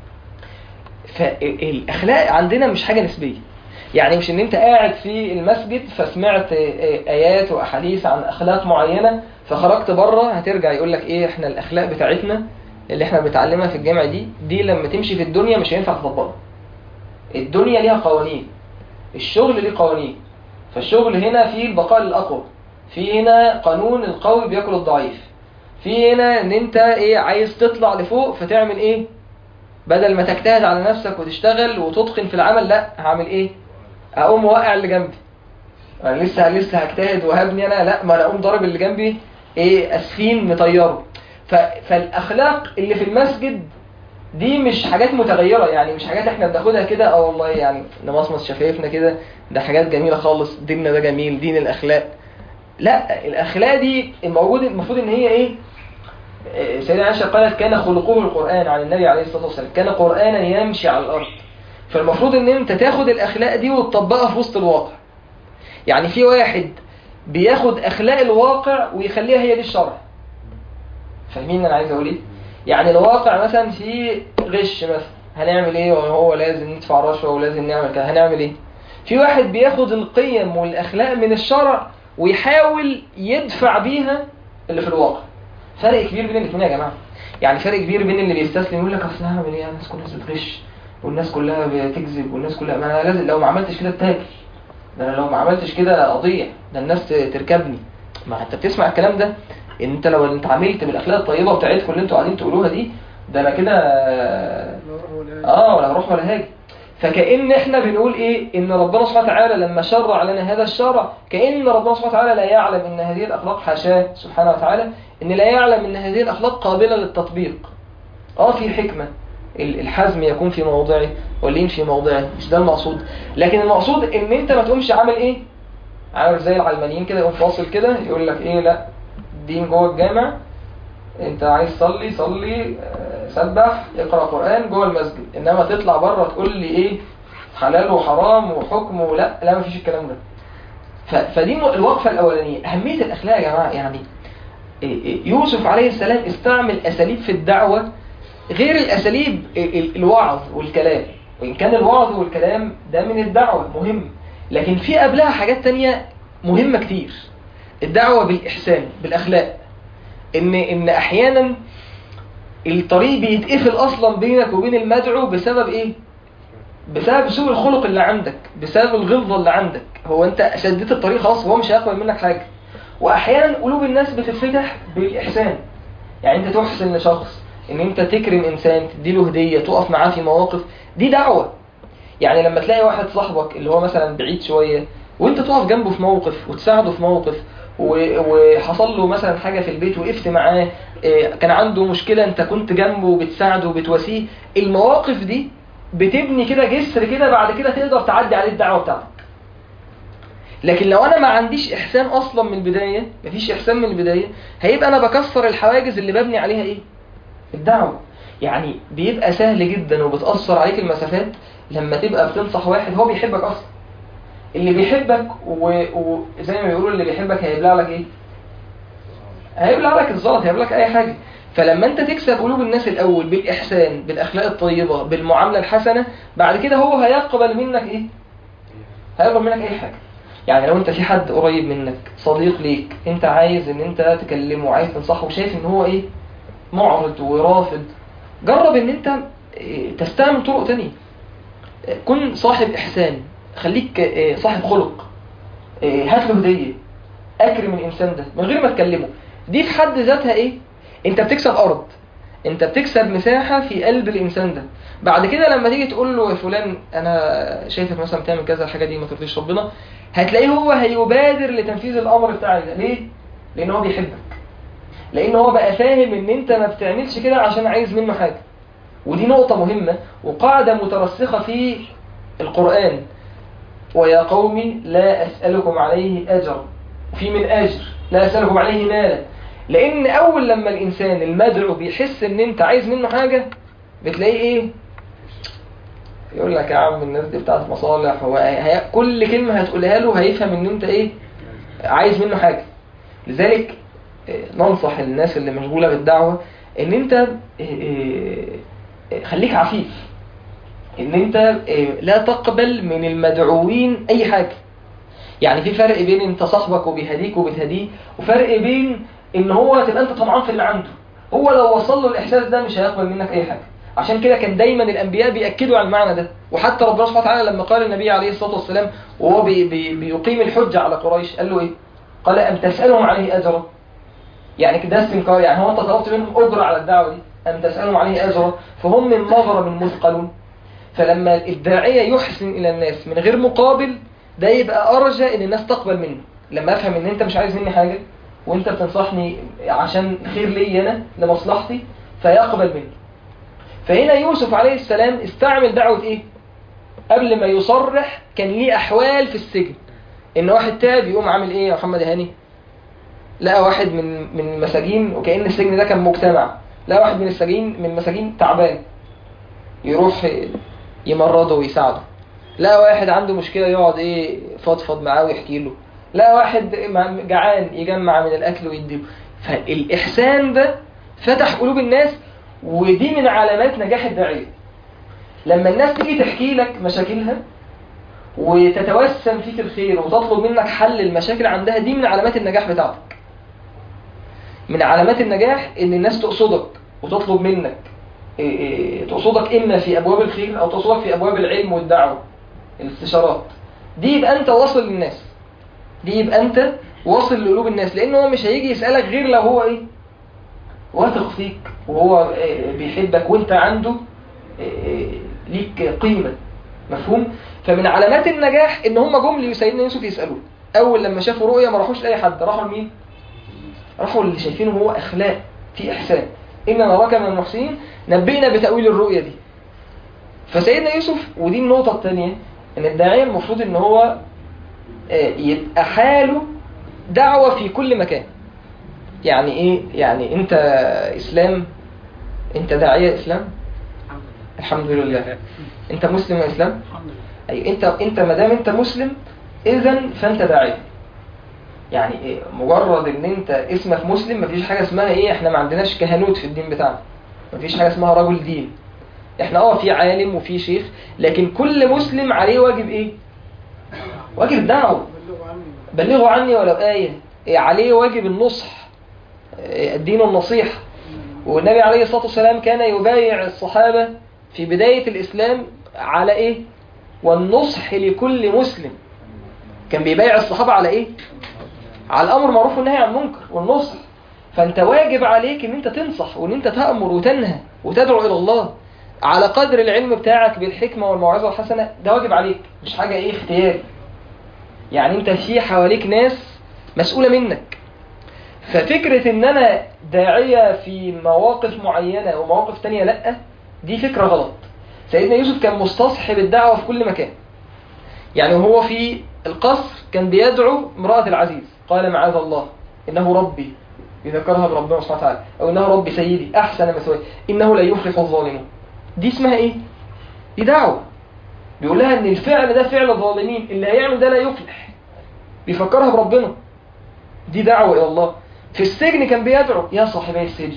فالأخلاق عندنا مش حاجة نسبية يعني مش ان انت قاعد في المسجد فسمعت آه، آه، ايات واحاديث عن اخلاق معينه فخرجت بره هترجع يقول لك ايه احنا الاخلاق بتاعتنا اللي احنا بنتعلمها في الجامعه دي دي لما تمشي في الدنيا مش هينفع تطبقها الدنيا ليها قوانين الشغل ليه قوانين فالشغل هنا فيه البقاء للاقوى في هنا قانون القوي بياكل الضعيف في هنا ان انت ايه عايز تطلع لفوق فتعمل ايه بدل ما تجتهد على نفسك وتشتغل وتتقن في العمل لا هعمل ايه اقوم موقع اللي جنبي انا لسه لسه هجتهد وهبني انا لا ما انا اقوم ضارب اللي جنبي ايه اسفين مطيره ف... فالاخلاق اللي في المسجد دي مش حاجات متغيره يعني مش حاجات احنا بناخدها كده اه والله يعني نمصمص شفايفنا كده ده حاجات جميله خالص ديننا ده جميل دين الاخلاق لا الاخلاق دي الموجود المفروض ان هي ايه إيه، سيدنا عائشه قالت كان خلقه القران عن النبي عليه الصلاه والسلام كان قرانا يمشي على الارض فالمفروض ان انت تاخد الاخلاق دي وتطبقها في وسط الواقع يعني في واحد بياخد اخلاق الواقع ويخليها هي دي الشرع فاهمين انا عايز اقول ايه يعني الواقع مثلا في غش مثلا هنعمل ايه وهو لازم ندفع رشوه ولازم نعمل كده هنعمل ايه في واحد بياخد القيم والاخلاق من الشرع ويحاول يدفع بيها اللي في الواقع فرق كبير بين الاثنين يا جماعه يعني فرق كبير بين اللي بيستسلم يقول لك اصل هعمل ايه الناس كلها بتغش والناس كلها بتكذب والناس كلها ما انا لازم لو ما عملتش كده اتاكل ده انا لو ما عملتش كده اضيع ده الناس تركبني ما انت بتسمع الكلام ده ان انت لو انت عملت بالاخلاق الطيبه بتاعتكم اللي انتوا قاعدين تقولوها دي ده انا كده اه ولا هروح ولا هاجي فكأن احنا بنقول ايه ان ربنا سبحانه وتعالى لما شرع لنا هذا الشرع كأن ربنا سبحانه وتعالى لا يعلم ان هذه الاخلاق حاشاه سبحانه وتعالى ان لا يعلم ان هذه الاخلاق قابلة للتطبيق اه في حكمة ال- الحزم يكون في موضعه واللين في موضعه مش ده المقصود لكن المقصود ان انت ما تقومش عامل ايه عامل زي العلمانيين كده يقوم فاصل كده يقول لك ايه لا دين جوه الجامع انت عايز تصلي صلي آه، سبح اقرا قران جوه المسجد انما تطلع بره تقول لي ايه حلال وحرام وحكم ولا لا مفيش الكلام ده ف- فدي م- الوقفه الاولانيه اهميه الاخلاق يا جماعه يعني إيه إيه يوسف عليه السلام استعمل اساليب في الدعوه غير الاساليب ال- ال- الوعظ والكلام وان كان الوعظ والكلام ده من الدعوه مهم لكن في قبلها حاجات تانية مهمه كتير الدعوه بالاحسان بالاخلاق ان ان احيانا الطريق بيتقفل اصلا بينك وبين المدعو بسبب ايه بسبب سوء الخلق اللي عندك بسبب الغلظه اللي عندك هو انت شديت الطريق خلاص هو مش هيقبل منك حاجه واحيانا قلوب الناس بتتفتح بالاحسان يعني انت تحسن لشخص ان انت تكرم انسان تديله هديه تقف معاه في مواقف دي دعوه يعني لما تلاقي واحد صاحبك اللي هو مثلا بعيد شويه وانت تقف جنبه في موقف وتساعده في موقف و- وحصل له مثلا حاجه في البيت وقفت معاه إيه، كان عنده مشكله انت كنت جنبه وبتساعده وبتواسيه المواقف دي بتبني كده جسر كده بعد كده تقدر تعدي عليه الدعوه بتاعتك لكن لو انا ما عنديش احسان اصلا من البدايه مفيش احسان من البدايه هيبقى انا بكسر الحواجز اللي ببني عليها ايه الدعوه يعني بيبقى سهل جدا وبتاثر عليك المسافات لما تبقى بتنصح واحد هو بيحبك اصلا اللي بيحبك و- وزي ما بيقولوا اللي بيحبك هيبلع لك ايه هيبلع لك الزلط هيبلع لك اي حاجه فلما انت تكسب قلوب الناس الاول بالاحسان بالاخلاق الطيبه بالمعامله الحسنه بعد كده هو هيقبل منك ايه هيقبل منك اي حاجه يعني لو انت في حد قريب منك صديق ليك انت عايز ان انت تكلمه وعايز تنصحه وشايف ان هو ايه معرض ورافض جرب ان انت إيه، تستعمل طرق تانية إيه، كن صاحب احسان خليك إيه، صاحب خلق إيه، هات له هديه اكرم الانسان ده من غير ما تكلمه دي في حد ذاتها ايه انت بتكسب ارض انت بتكسب مساحه في قلب الانسان ده بعد كده لما تيجي تقول له يا فلان انا شايفك مثلا بتعمل كذا الحاجه دي ما ترضيش ربنا هتلاقيه هو هيبادر لتنفيذ الامر بتاعك ده ليه لان هو بيحبك لان هو بقى فاهم ان انت ما بتعملش كده عشان عايز منه حاجه ودي نقطه مهمه وقاعده مترسخه في القران ويا قوم لا أسألكم عليه أجر وفي من أجر لا أسألكم عليه مالا لأن أول لما الإنسان المدعو بيحس إن أنت عايز منه حاجة بتلاقيه إيه يقول لك يا عم الناس دي بتاعت مصالح هو هي... كل كلمة هتقولها له هيفهم إن أنت إيه عايز منه حاجة لذلك آه، ننصح الناس اللي مشغولة بالدعوة إن أنت آه، آه، آه، خليك عفيف ان انت آه، لا تقبل من المدعوين اي حاجة يعني في فرق بين انت صاحبك وبيهديك وبتهديه وفرق بين ان هو تبقى انت طمعان في اللي عنده هو لو وصل له الاحساس ده مش هيقبل منك اي حاجة عشان كده كان دايما الانبياء بياكدوا على المعنى ده وحتى ربنا سبحانه وتعالى لما قال النبي عليه الصلاه والسلام وهو بي بي بيقيم الحجه على قريش قال له ايه قال ام تسالهم عليه اجرا يعني كده استنكار يعني هو انت طلبت منهم اجره على الدعوه دي ام تسالهم عليه اجرا فهم من مغرم مثقلون فلما الداعية يحسن إلى الناس من غير مقابل ده يبقى أرجى إن الناس تقبل منه لما أفهم إن أنت مش عايز مني حاجة وأنت بتنصحني عشان خير لي أنا لمصلحتي فيقبل مني فهنا يوسف عليه السلام استعمل دعوة إيه؟ قبل ما يصرح كان ليه أحوال في السجن إن واحد تاب يقوم عامل إيه يا محمد هاني؟ لقى واحد من من المساجين وكأن السجن ده كان مجتمع لقى واحد من السجين من المساجين تعبان يروح يمرضه ويساعده لا واحد عنده مشكلة يقعد ايه فضفض معاه ويحكي له لا واحد مع- جعان يجمع من الاكل ويديله فالاحسان ده فتح قلوب الناس ودي من علامات نجاح الداعية لما الناس تيجي تحكي لك مشاكلها وتتوسم فيك الخير وتطلب منك حل المشاكل عندها دي من علامات النجاح بتاعتك من علامات النجاح ان الناس تقصدك وتطلب منك إيه إيه تقصدك إما في أبواب الخير أو تقصدك في أبواب العلم والدعوة الاستشارات دي يبقى أنت واصل للناس دي يبقى أنت واصل لقلوب الناس لأنه هو مش هيجي يسألك غير لو هو إيه واثق فيك وهو إيه بيحبك وأنت عنده إيه ليك قيمة مفهوم فمن علامات النجاح إن هم جم لسيدنا يوسف يسألوه أول لما شافوا رؤية ما راحوش لأي حد راحوا لمين راحوا اللي شايفينه هو أخلاق في إحسان إن نراك من المحسنين نبئنا بتأويل الرؤية دي فسيدنا يوسف ودي النقطة الثانية إن الداعية المفروض إن هو آه، يبقى حاله دعوة في كل مكان يعني إيه؟ يعني أنت إسلام أنت داعية إسلام الحمد لله أنت مسلم يا إسلام الحمد لله أي أنت أنت ما دام أنت مسلم إذا فأنت داعية يعني إيه مجرد ان انت اسمك مسلم مفيش حاجه اسمها ايه احنا ما عندناش كهنوت في الدين بتاعنا مفيش حاجه اسمها رجل دين احنا اه في عالم وفي شيخ لكن كل مسلم عليه واجب ايه واجب دعوه بلغوا عني بلغوا عني ولو آية إيه عليه واجب النصح إيه الدين النصيحة والنبي عليه الصلاة والسلام كان يبايع الصحابة في بداية الإسلام على إيه والنصح لكل مسلم كان بيبايع الصحابة على إيه على الأمر معروف والنهي عن المنكر والنصح فأنت واجب عليك إن أنت تنصح وإن أنت تأمر وتنهى وتدعو إلى الله على قدر العلم بتاعك بالحكمة والموعظة الحسنة ده واجب عليك مش حاجة إيه اختياري يعني انت في حواليك ناس مسؤولة منك ففكرة ان انا داعية في مواقف معينة ومواقف تانية لأ دي فكرة غلط سيدنا يوسف كان مستصحب الدعوة في كل مكان يعني وهو في القصر كان بيدعو امرأة العزيز قال معاذ الله إنه ربي يذكرها بربنا سبحانه وتعالى أو إنه ربي سيدي أحسن مثواي إنه لا يفلح الظالمون دي اسمها إيه؟ دي دعوة بيقول لها إن الفعل ده فعل الظالمين اللي هيعمل ده لا يفلح بيفكرها بربنا دي دعوة إلى الله في السجن كان بيدعو يا صاحبي السجن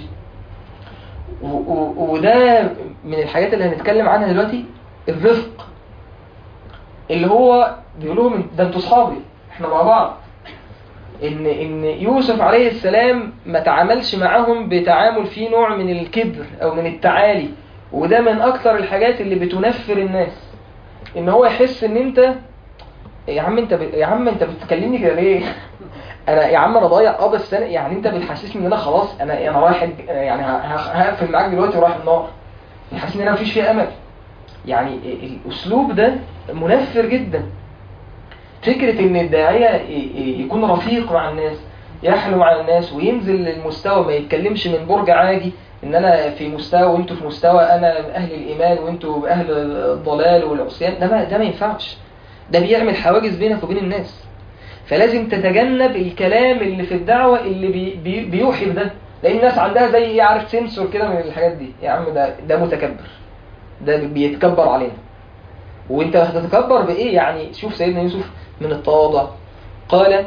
و- و- وده من الحاجات اللي هنتكلم عنها دلوقتي الرفق اللي هو بيقول لهم ده انتوا صحابي احنا مع بعض ان ان يوسف عليه السلام ما تعاملش معاهم بتعامل فيه نوع من الكبر او من التعالي وده من اكتر الحاجات اللي بتنفر الناس ان هو يحس ان انت يا عم انت ب... يا عم انت بتكلمني كده ليه انا يا عم انا ضايع اه بس انا يعني انت بتحسسني ان انا خلاص انا انا رايح الج- يعني ه- ه- هقفل معاك دلوقتي ورايح النار يحسسني ان انا مفيش فيه امل يعني الاسلوب ده منفر جدا فكرة ان الداعية ي- ي- يكون رفيق مع الناس يحلو مع الناس وينزل للمستوى ما يتكلمش من برج عاجي ان انا في مستوى وانتوا في مستوى انا اهل الايمان وانتوا اهل الضلال والعصيان ده ما ده ما ينفعش ده بيعمل حواجز بينك وبين الناس فلازم تتجنب الكلام اللي في الدعوة اللي بي بي بيوحي بده لان الناس عندها زي ايه عارف سنسور كده من الحاجات دي يا عم ده ده متكبر ده بيتكبر علينا وانت هتتكبر بايه يعني شوف سيدنا يوسف من التواضع قال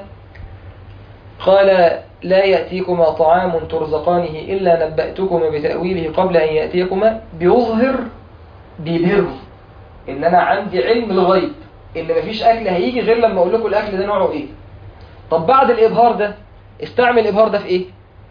قال لا يأتيكما طعام ترزقانه إلا نبأتكما بتأويله قبل أن يأتيكما بيظهر بيبهره إن أنا عندي علم الغيب إن مفيش أكل هيجي غير لما أقول لكم الأكل ده نوعه إيه طب بعد الإبهار ده استعمل الإبهار ده في إيه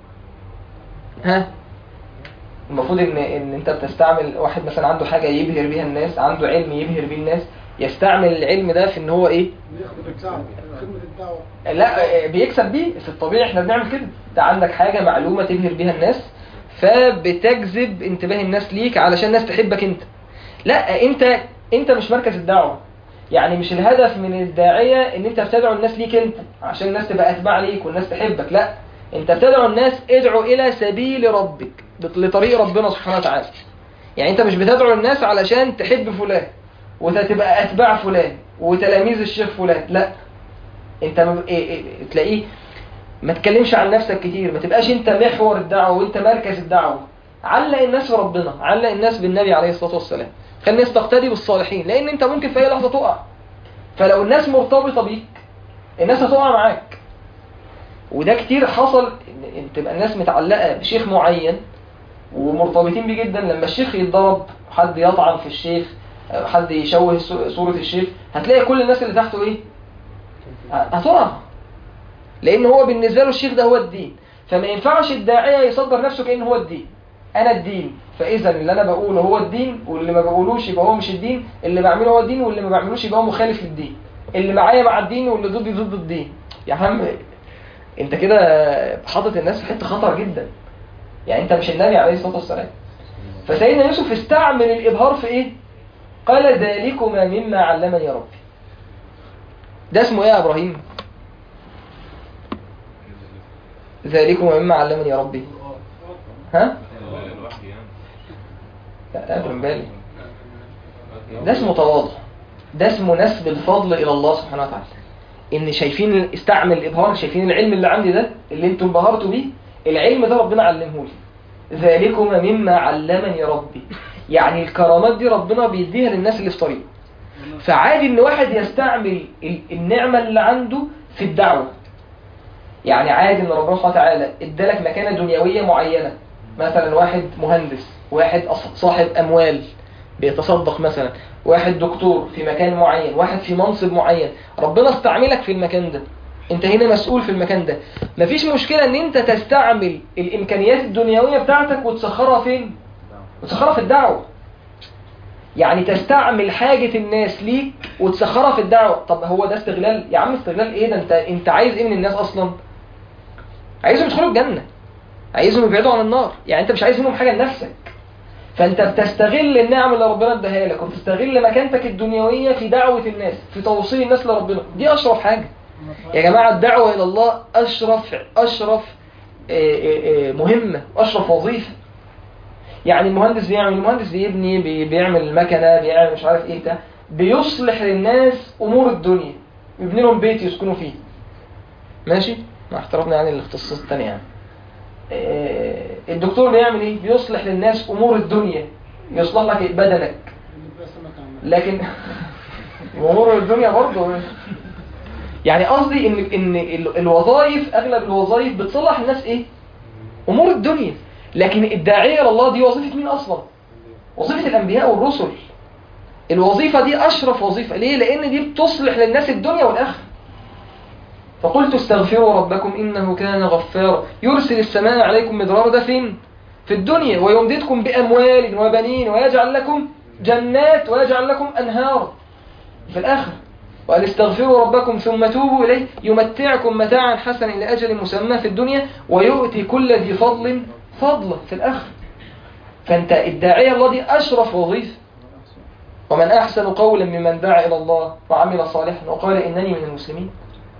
ها المفروض ان ان انت بتستعمل واحد مثلا عنده حاجه يبهر بيها الناس عنده علم يبهر بيه الناس يستعمل العلم ده في ان هو ايه خدمة الدعوة لا بيكسب بيه في الطبيعي احنا بنعمل كده انت عندك حاجه معلومه تبهر بيها الناس فبتجذب انتباه الناس ليك علشان الناس تحبك انت لا انت انت مش مركز الدعوه يعني مش الهدف من الداعيه ان انت بتدعو الناس ليك انت عشان الناس تبقى اتباع ليك والناس تحبك لا انت بتدعو الناس ادعو الى سبيل ربك لطريق ربنا سبحانه وتعالى يعني انت مش بتدعو الناس علشان تحب فلان وتبقى اتباع فلان وتلاميذ الشيخ فلان لا انت م... إيه إيه تلاقيه ما تكلمش عن نفسك كتير ما تبقاش انت محور الدعوه وانت مركز الدعوه علق الناس بربنا علق الناس بالنبي عليه الصلاه والسلام خلي الناس تقتدي بالصالحين لان انت ممكن في اي لحظه تقع فلو الناس مرتبطه بيك الناس هتقع معاك وده كتير حصل ان إن تبقى الناس متعلقه بشيخ معين ومرتبطين بيه جدا لما الشيخ يتضرب حد يطعن في الشيخ أو حد يشوه صو- صورة الشيخ هتلاقي كل الناس اللي تحته ايه هتقع لان هو بالنسبة له الشيخ ده هو الدين فما ينفعش الداعية يصدر نفسه كأنه هو الدين انا الدين فاذا اللي انا بقوله هو الدين واللي ما بقولوش يبقى هو مش الدين اللي بعمله هو الدين واللي ما بعملوش يبقى هو مخالف للدين اللي معايا مع الدين واللي ضدي ضد الدين يا عم انت كده حاطط الناس في حته خطر جدا يعني انت مش النبي عليه الصلاه والسلام فسيدنا يوسف استعمل الابهار في ايه قال ذلكما مما علمني ربي ده اسمه ايه يا ابراهيم ذلكما مما علمني ربي ها الوحي يعني لا لا من بالي ده اسمه تواضع ده اسمه نسب الفضل الى الله سبحانه وتعالى ان شايفين استعمل الابهار شايفين العلم اللي عندي ده اللي انتم انبهرتوا بيه العلم ده ربنا علمه لي ذلكما مما علمني ربي يعني الكرامات دي ربنا بيديها للناس اللي في طريقه فعادي ان واحد يستعمل ال- النعمه اللي عنده في الدعوه يعني عادي ان ربنا سبحانه وتعالى ادالك مكانه دنيويه معينه مثلا واحد مهندس واحد أص- صاحب اموال بيتصدق مثلا واحد دكتور في مكان معين واحد في منصب معين ربنا استعملك في المكان ده انت هنا مسؤول في المكان ده مفيش مشكلة ان انت تستعمل الامكانيات الدنيوية بتاعتك وتسخرها فين وتسخرها في الدعوة يعني تستعمل حاجة الناس ليك وتسخرها في الدعوة طب هو ده استغلال يا عم استغلال ايه ده انت انت عايز ايه من الناس اصلا عايزهم يدخلوا الجنة عايزهم يبعدوا عن النار يعني انت مش عايز منهم حاجة لنفسك فانت بتستغل النعم اللي ربنا اداها لك وتستغل مكانتك الدنيويه في دعوه الناس في توصيل الناس لربنا دي اشرف حاجه يا جماعه الدعوه الى الله اشرف اشرف آه، آه، آه، مهمه اشرف وظيفه يعني المهندس بيعمل المهندس بيبني بي- بيعمل مكنه بيعمل مش عارف ايه بتاع بيصلح للناس امور الدنيا يبني لهم بيت يسكنوا فيه ماشي مع احترامنا يعني الاختصاصات التانية يعني آه، الدكتور بيعمل ايه بيصلح للناس امور الدنيا يصلح لك بدنك اللي بقى سمك عمال لكن امور الدنيا برضه يعني قصدي ان ان ال- الوظائف اغلب الوظائف بتصلح الناس ايه امور الدنيا لكن الداعيه الى الله دي وظيفه مين اصلا وظيفه الانبياء والرسل الوظيفه دي اشرف وظيفه ليه لان دي بتصلح للناس الدنيا والاخره فقلت استغفروا ربكم انه كان غفارا يرسل السماء عليكم مدرارا ده فين في الدنيا ويمددكم باموال وبنين ويجعل لكم جنات ويجعل لكم انهار في الاخره وأن استغفروا ربكم ثم توبوا إليه يمتعكم متاعا حسنا إلى أجل مسمى في الدنيا ويؤتي كل ذي فضل فضله في الآخر فأنت الداعية الله دي أشرف وظيفة ومن أحسن قولا ممن دعا إلى الله وعمل صالحا وقال إنني من المسلمين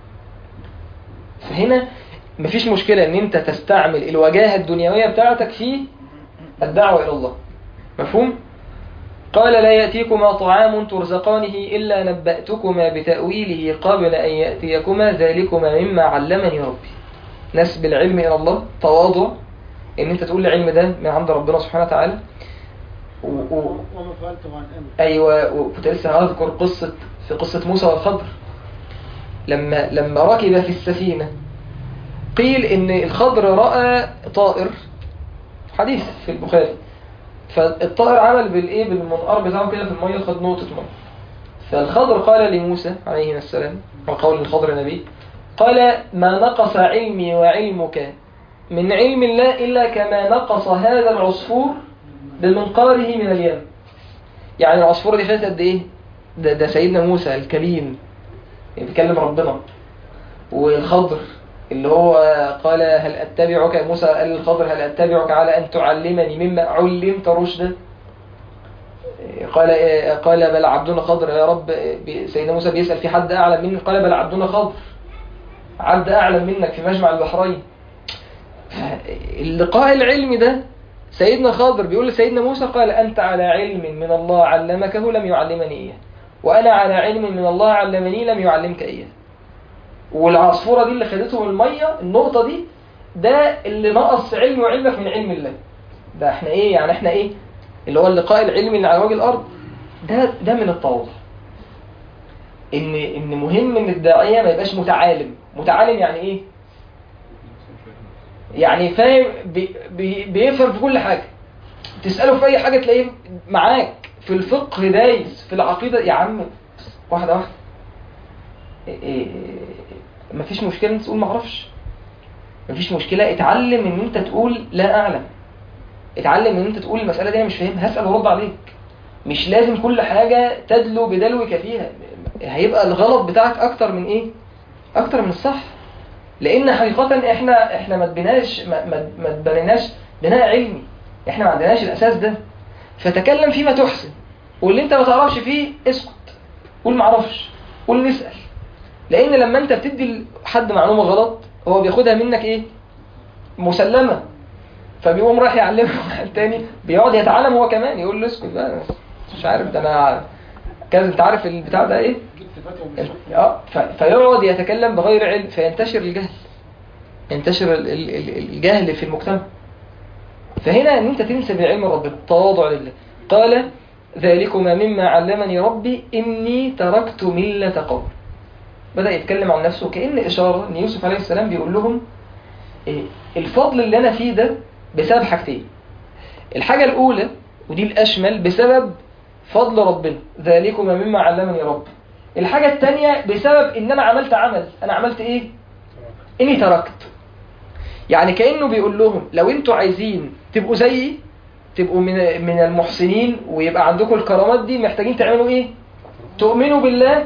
فهنا مفيش مشكلة إن أنت تستعمل الوجاهة الدنيوية بتاعتك في الدعوة إلى الله مفهوم؟ قال لا يأتيكما طعام ترزقانه إلا نبأتكما بتأويله قبل أن يأتيكما ذلكما مما علمني ربي نسب العلم إلى الله تواضع إن أنت تقول العلم ده من عند ربنا سبحانه وتعالى و... و... وما فعلته عن امر أيوة وكنت لسه هذكر قصة في قصة موسى والخضر لما لما ركب في السفينة قيل إن الخضر رأى طائر حديث في البخاري فالطائر عمل بالايه بالمنقار بتاعه كده في الميه خد نقطه ميه فالخضر قال لموسى عليه السلام وقول الخضر نبي قال ما نقص علمي وعلمك من علم الله إلا كما نقص هذا العصفور بمنقاره من اليم يعني العصفورة دي خدت قد إيه ده, ده سيدنا موسى الكليم يعني بيكلم ربنا والخضر اللي هو قال هل أتبعك موسى قال للخضر هل أتبعك على أن تعلمني مما علمت رشدا قال قال بل عبدنا خضر يا رب سيدنا موسى بيسأل في حد أعلم مني قال بل عبدنا خضر عبد أعلم منك في مجمع البحرين اللقاء العلمي ده سيدنا خضر بيقول لسيدنا موسى قال أنت على علم من الله علمكه لم يعلمني إياه وأنا على علم من الله علمني لم يعلمك إياه والعصفورة دي اللي خدته من المية النقطة دي ده اللي نقص علمي وعلمك من علم الله ده احنا ايه يعني احنا ايه اللي هو اللقاء العلمي اللي على وجه الارض ده ده من التواضع ان ان مهم ان الداعيه ما يبقاش متعالم متعالم يعني ايه يعني فاهم بي بي بيفهم في كل حاجه تساله في اي حاجه تلاقيه معاك في الفقه دايس في العقيده يا عم واحده واحده إيه إيه مفيش مشكله انت تقول ما اعرفش مفيش مشكله اتعلم ان انت تقول لا اعلم اتعلم ان انت تقول المساله دي انا مش فاهمها هسال وارد عليك مش لازم كل حاجه تدلو بدلوك فيها هيبقى الغلط بتاعك اكتر من ايه اكتر من الصح لان حقيقه احنا احنا ما اتبناش ما, ما, ما اتبنيناش بناء علمي احنا ما عندناش الاساس ده فتكلم فيما تحسن واللي انت ما تعرفش فيه اسكت قول ما اعرفش قول نسال لان لما انت بتدي حد معلومه غلط هو بياخدها منك ايه مسلمه فبيقوم رايح يعلمه واحد تاني بيقعد يتعلم هو كمان يقول له اسكت بقى مش عارف ده انا كذا انت عارف البتاع ده ايه جبت فتوى مش اه ف- فيقعد يتكلم بغير علم فينتشر الجهل ينتشر ال- ال- ال- الجهل في المجتمع فهنا ان انت تنسب العلم ربنا التواضع لله قال ذلكما مما علمني ربي اني تركت مله قوم بدأ يتكلم عن نفسه كأن إشارة إن يوسف عليه السلام بيقول لهم إيه، الفضل اللي أنا فيه ده بسبب حاجتين الحاجة الأولى ودي الأشمل بسبب فضل ربنا ذلكما مما علمني ربي الحاجة التانية بسبب إن أنا عملت عمل أنا عملت إيه؟ إني تركت يعني كأنه بيقول لهم لو أنتوا عايزين تبقوا زيي تبقوا من من المحسنين ويبقى عندكم الكرامات دي محتاجين تعملوا إيه؟ تؤمنوا بالله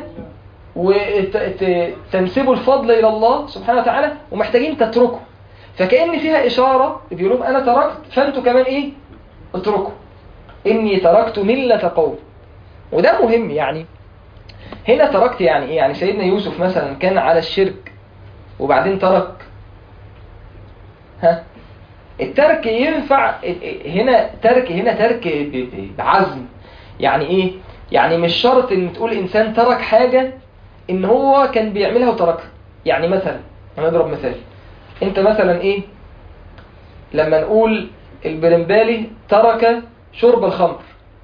وتنسبوا الفضل إلى الله سبحانه وتعالى ومحتاجين تتركوا فكأن فيها إشارة بيقولون أنا تركت فأنتوا كمان إيه اتركوا إني تركت ملة قوم وده مهم يعني هنا تركت يعني إيه يعني سيدنا يوسف مثلا كان على الشرك وبعدين ترك ها الترك ينفع هنا ترك هنا ترك ب- ب- بعزم يعني ايه يعني مش شرط ان تقول انسان ترك حاجة ان هو كان بيعملها وتركها يعني مثلا انا اضرب مثال انت مثلا ايه لما نقول البرمبالي ترك شرب الخمر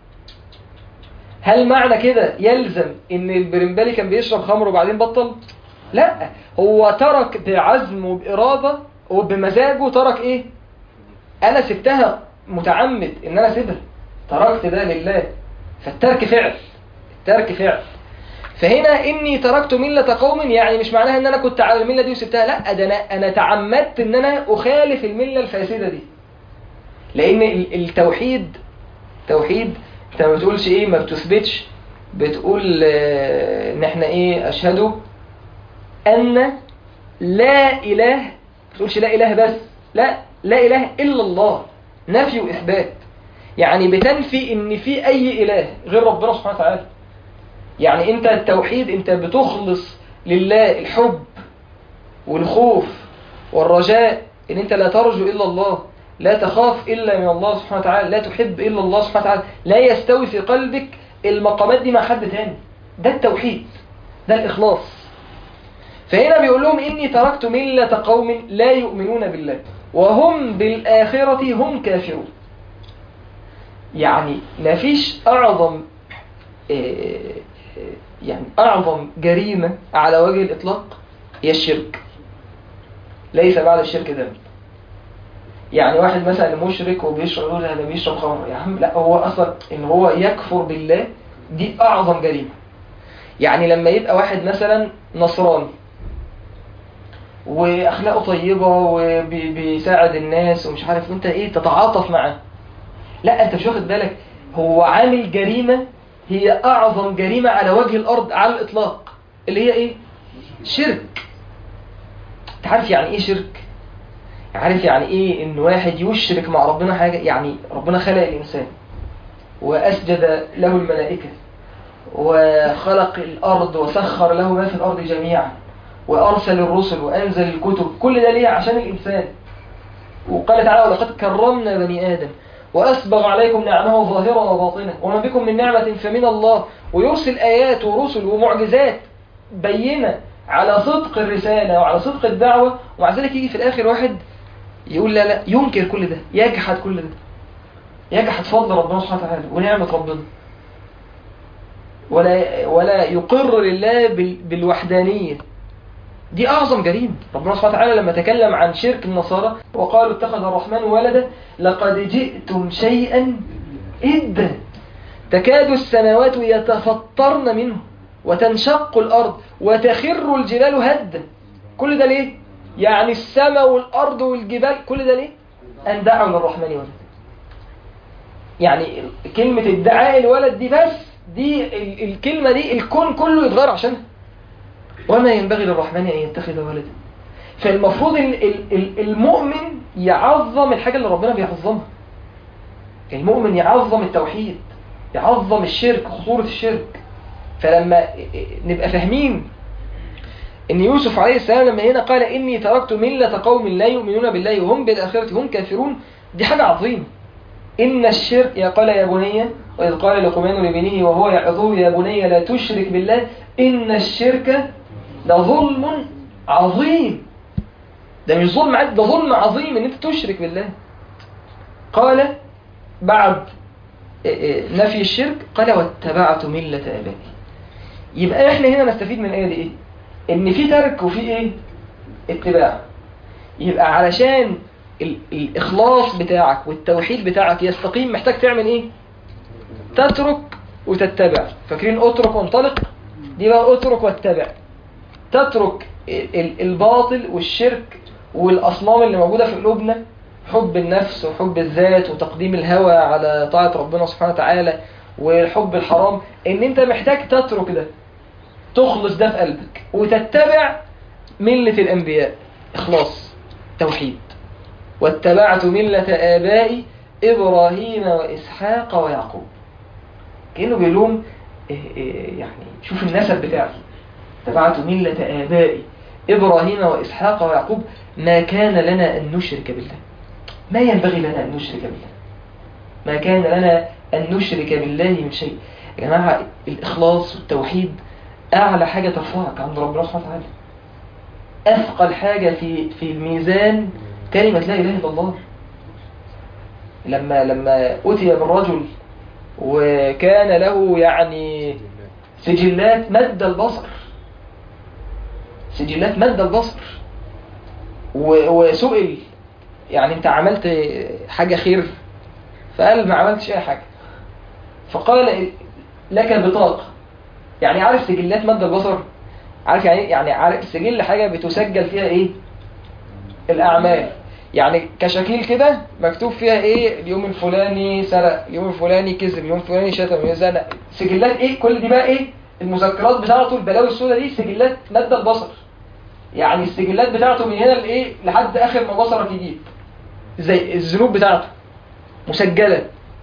هل معنى كده يلزم ان البرمبالي كان بيشرب خمر وبعدين بطل لا هو ترك بعزم وبإرادة وبمزاجه ترك ايه انا سبتها متعمد ان انا اسيبها تركت ده لله فالترك فعل الترك فعل فهنا اني تركت ملة قوم يعني مش معناها ان انا كنت على الملة دي وسبتها لا ده انا انا تعمدت ان انا اخالف الملة الفاسدة دي لان ال- التوحيد توحيد انت ما بتقولش ايه ما بتثبتش بتقول آه، ان احنا ايه اشهد ان لا اله ما بتقولش لا اله بس لا لا اله الا الله نفي واثبات يعني بتنفي ان في اي اله غير ربنا سبحانه وتعالى يعني انت التوحيد انت بتخلص لله الحب والخوف والرجاء ان انت لا ترجو الا الله لا تخاف الا من الله سبحانه وتعالى لا تحب الا الله سبحانه وتعالى لا يستوي في قلبك المقامات دي مع حد تاني ده التوحيد ده الاخلاص فهنا بيقول لهم اني تركت ملة قوم لا يؤمنون بالله وهم بالاخرة هم كافرون يعني مفيش اعظم آه، آه، يعني اعظم جريمة على وجه الاطلاق هي الشرك ليس بعد الشرك ذنب يعني واحد مثلا مشرك وبيشرب يقول انا بيشرب خمر يا عم لا هو اصلا ان هو يكفر بالله دي اعظم جريمة يعني لما يبقى واحد مثلا نصراني واخلاقه طيبة وبيساعد الناس ومش عارف وانت ايه تتعاطف معاه لا انت مش واخد بالك هو عامل جريمة هي اعظم جريمة على وجه الارض على الاطلاق اللي هي ايه شرك انت عارف يعني ايه شرك عارف يعني ايه ان واحد يشرك مع ربنا حاجة يعني ربنا خلق الانسان واسجد له الملائكة وخلق الارض وسخر له ما في الارض جميعا وارسل الرسل وانزل الكتب كل ده ليه عشان الانسان وقال تعالى ولقد كرمنا بني ادم واسبغ عليكم نعمه ظاهره وباطنه وما بكم من نعمه فمن الله ويرسل ايات ورسل ومعجزات بينه على صدق الرساله وعلى صدق الدعوه ومع ذلك يجي في الاخر واحد يقول لا لا ينكر كل ده يجحد كل ده يجحد فضل ربنا سبحانه وتعالى ونعمه ربنا ولا ولا يقر لله بال- بالوحدانيه دي أعظم جريمة ربنا سبحانه وتعالى لما تكلم عن شرك النصارى وقالوا اتخذ الرحمن ولدا لقد جئتم شيئا إدا تكاد السماوات يتفطرن منه وتنشق الأرض وتخر الجبال هدا كل ده ليه؟ يعني السماء والأرض والجبال كل ده ليه؟ أن دعوا للرحمن ولدا يعني كلمة ادعاء الولد دي بس دي ال- الكلمة دي الكون كله يتغير عشانها وما ينبغي للرحمن أن يتخذ ولدا فالمفروض ال- ال- ال- المؤمن يعظم الحاجة اللي ربنا بيعظمها المؤمن يعظم التوحيد يعظم الشرك خطورة الشرك فلما نبقى فاهمين ان يوسف عليه السلام لما هنا قال اني تركت ملة قوم لا يؤمنون بالله وهم بالآخرة هم كافرون دي حاجة عظيمة إن الشرك يا قال يا بني وإذ قال لقمان لابنه وهو يعظه يا بني لا تشرك بالله إن الشرك لظلم عظيم ده مش ظلم عادي ده ظلم عظيم إن أنت تشرك بالله قال بعد نفي الشرك قال واتبعت ملة آبائي يبقى احنا هنا نستفيد من الآية دي ايه ان في ترك وفي ايه اتباع يبقى علشان ال- الإخلاص بتاعك والتوحيد بتاعك يستقيم محتاج تعمل إيه؟ تترك وتتبع فاكرين أترك وانطلق؟ دي بقى أترك واتبع تترك ال- ال- الباطل والشرك والأصنام اللي موجودة في قلوبنا حب النفس وحب الذات وتقديم الهوى على طاعة ربنا سبحانه وتعالى والحب الحرام ان انت محتاج تترك ده تخلص ده في قلبك وتتبع ملة الأنبياء إخلاص توحيد واتبعت ملة آبائي إبراهيم وإسحاق ويعقوب كأنه بيقول لهم إيه إيه يعني شوف النسب بتاعي اتبعت ملة آبائي إبراهيم وإسحاق ويعقوب ما كان لنا أن نشرك بالله ما ينبغي لنا أن نشرك بالله ما كان لنا أن نشرك بالله من شيء يا جماعة الإخلاص والتوحيد أعلى حاجة ترفعك عند ربنا سبحانه وتعالى أثقل حاجة في في الميزان كلمة لا إله إلا الله لما لما أتي بالرجل وكان له يعني سجلات مد البصر سجلات مد البصر و- وسئل يعني انت عملت حاجة خير فقال ما عملتش اي حاجة فقال لك بطاقة يعني عارف سجلات مد البصر عارف يعني إيه؟ يعني عارف سجل حاجة بتسجل فيها ايه الاعمال يعني كشكيل كده مكتوب فيها ايه اليوم الفلاني سرق اليوم الفلاني كذب اليوم الفلاني شتم اليوم زنق سجلات ايه كل دي بقى ايه المذكرات بتاعته البلاوي السوداء دي سجلات مد البصر يعني السجلات بتاعته من هنا لايه لحد اخر ما بصرك يجيب زي الذنوب بتاعته مسجلة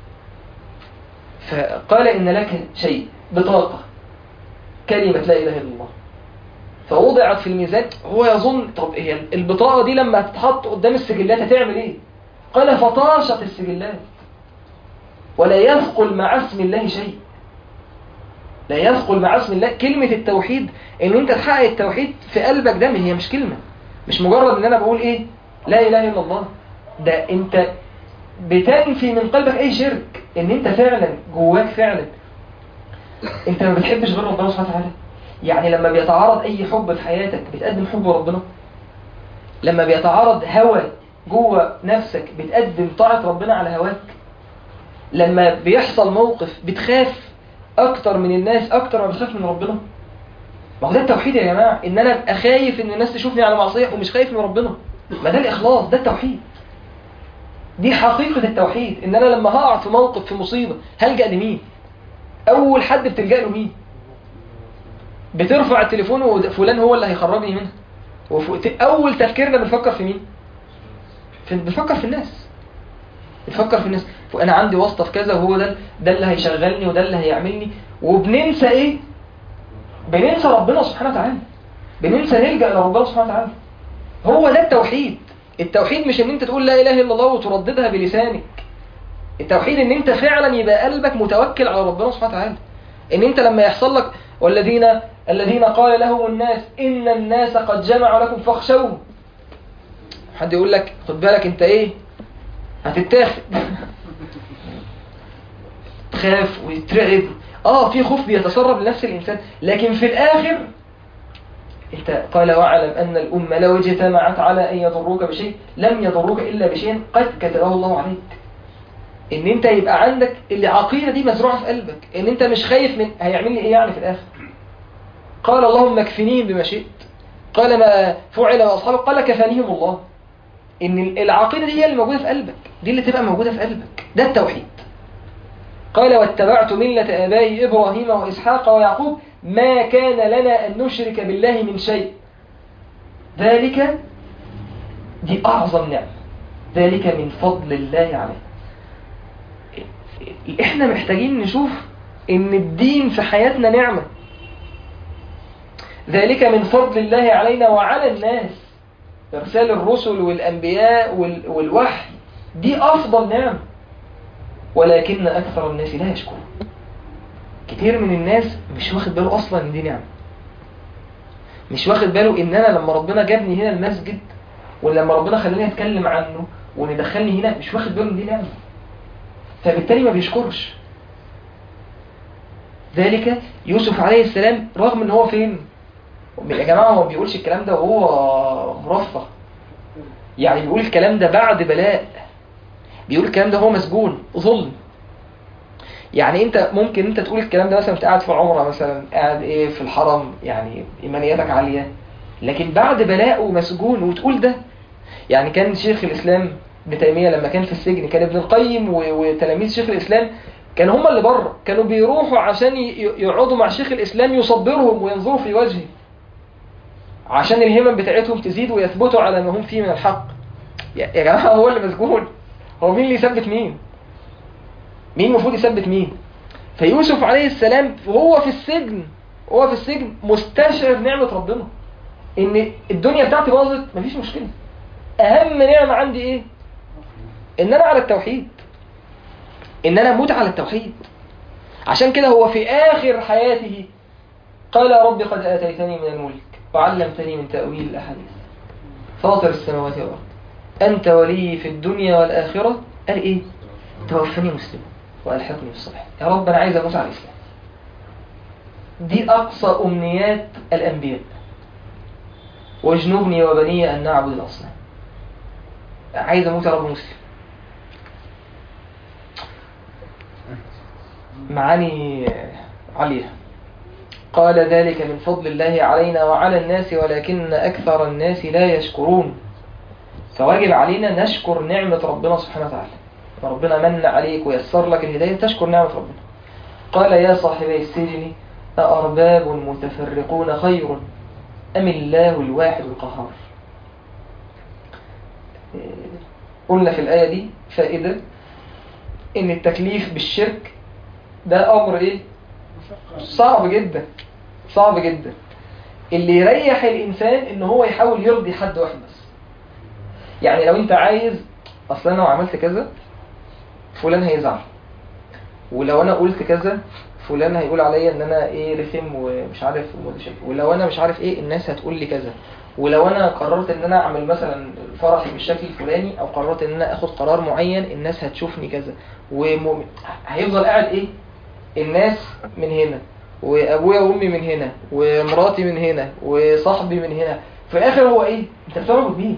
فقال إن لك شيء بطاقة كلمة لا إله إلا الله فوضعت في الميزان هو يظن طب هي البطاقة دي لما تتحط قدام السجلات هتعمل إيه قال فطاشت السجلات ولا يثقل مع اسم الله شيء لا يثقل مع اسم الله كلمة التوحيد ان انت تحقق التوحيد في قلبك ده هي مش كلمة مش مجرد ان انا بقول ايه لا اله الا الله ده انت بتنفي من قلبك اي شرك ان انت فعلا جواك فعلا انت ما بتحبش غير ربنا سبحانه وتعالى يعني لما بيتعارض اي حب في حياتك بتقدم حب ربنا لما بيتعارض هوى جوه نفسك بتقدم طاعة ربنا على هواك لما بيحصل موقف بتخاف اكتر من الناس اكتر ما بتخاف من ربنا ما هو ده التوحيد يا جماعة ان انا ابقى خايف ان الناس تشوفني على معصية ومش خايف من ربنا ما ده الاخلاص ده التوحيد دي حقيقة التوحيد ان انا لما هقع في موقف في مصيبة هلجأ لمين اول حد بتلجأ له مين بترفع التليفون وفلان هو اللي هيخرجني منها وف- اول تفكيرنا بنفكر في مين في بنفكر في الناس بنفكر في الناس انا عندي واسطه في كذا وهو ده ده اللي هيشغلني وده اللي هيعملني وبننسى ايه بننسى ربنا سبحانه وتعالى بننسى نلجأ لربنا سبحانه وتعالى هو ده التوحيد التوحيد مش ان انت تقول لا اله الا الله وترددها بلسانك التوحيد ان انت فعلا يبقى قلبك متوكل على ربنا سبحانه وتعالى ان انت لما يحصل لك والذين الذين قال لهم الناس ان الناس قد جمعوا لكم فاخشوهم حد يقول لك خد بالك انت ايه هتتاخد تخاف ويترعب اه في خوف بيتسرب لنفس الانسان لكن في الاخر انت قال واعلم ان الامه لو اجتمعت على ان يضروك بشيء لم يضروك الا بشيء قد كتبه الله عليك ان انت يبقى عندك العقيده دي مزروعه في قلبك ان انت مش خايف من هيعمل لي ايه يعني في الاخر قال اللهم اكفنيهم بما شئت قال ما فعل باصحابك قال كفانيهم الله ان العقيده دي هي اللي موجوده في قلبك دي اللي تبقى موجوده في قلبك ده التوحيد قال واتبعت ملة آبائي إبراهيم وإسحاق ويعقوب ما كان لنا أن نشرك بالله من شيء ذلك دي أعظم نعمة ذلك من فضل الله عليه إحنا محتاجين نشوف إن الدين في حياتنا نعمة ذلك من فضل الله علينا وعلى الناس إرسال الرسل والأنبياء وال- والوحي دي أفضل نعمة ولكن أكثر الناس لا يشكرون كتير من الناس مش واخد باله أصلا إن دي نعمة مش واخد باله إن أنا لما ربنا جابني هنا المسجد ولما ربنا خلاني أتكلم عنه وإن دخلني هنا مش واخد باله إن دي نعمة فبالتالي ما بيشكرش ذلك يوسف عليه السلام رغم إن هو فين يا جماعة هو ما بيقولش الكلام ده وهو مرفه يعني بيقول الكلام ده بعد بلاء بيقول الكلام ده هو مسجون ظلم يعني انت ممكن انت تقول الكلام ده مثلا انت قاعد في عمره مثلا قاعد ايه في الحرم يعني ايمانياتك عاليه لكن بعد بلاء ومسجون وتقول ده يعني كان شيخ الاسلام ابن تيميه لما كان في السجن كان ابن القيم و- وتلاميذ شيخ الاسلام كانوا هم اللي بره كانوا بيروحوا عشان ي- يقعدوا مع شيخ الاسلام يصبرهم وينظروا في وجهه عشان الهمم بتاعتهم تزيد ويثبتوا على ما هم فيه من الحق يا يا جماعه هو اللي مسجون هو مين اللي يثبت مين مين المفروض يثبت مين فيوسف عليه السلام وهو في السجن وهو في السجن مستشعر نعمة ربنا ان الدنيا بتاعتي باظت مفيش مشكلة اهم نعمة عندي ايه ان انا على التوحيد ان انا اموت على التوحيد عشان كده هو في آخر حياته قال يا رب قد آتيتني من الملك وعلمتني من تأويل الأحاديث فاطر السماوات والأرض أنت ولي في الدنيا والآخرة قال إيه توفني مسلما وألحقني بالصالحين يا رب أنا عايز أموت على الإسلام دي أقصى أمنيات الأنبياء واجنبني وبني أن نعبد الأصنام عايز أموت يا رب مسلم معاني عالية قال ذلك من فضل الله علينا وعلى الناس ولكن أكثر الناس لا يشكرون فواجب علينا نشكر نعمة ربنا سبحانه وتعالى ربنا من عليك ويسر لك الهداية تشكر نعمة ربنا قال يا صاحبي السجن أأرباب متفرقون خير أم الله الواحد القهار قلنا في الآية دي فائدة إن التكليف بالشرك ده أمر إيه صعب جدا صعب جدا اللي يريح الإنسان إن هو يحاول يرضي حد واحد بس يعني لو أنت عايز أصلا أنا لو عملت كذا فلان هيزعل ولو أنا قلت كذا فلان هيقول عليا ان انا ايه رخم ومش عارف ومش عارف. ولو انا مش عارف ايه الناس هتقول لي كذا ولو انا قررت ان انا اعمل مثلا فرحي بالشكل الفلاني او قررت ان انا اخد قرار معين الناس هتشوفني كذا وم... هيفضل قاعد ايه الناس من هنا وابويا وامي من هنا ومراتي من هنا وصاحبي من هنا في الاخر هو ايه انت بتعبد مين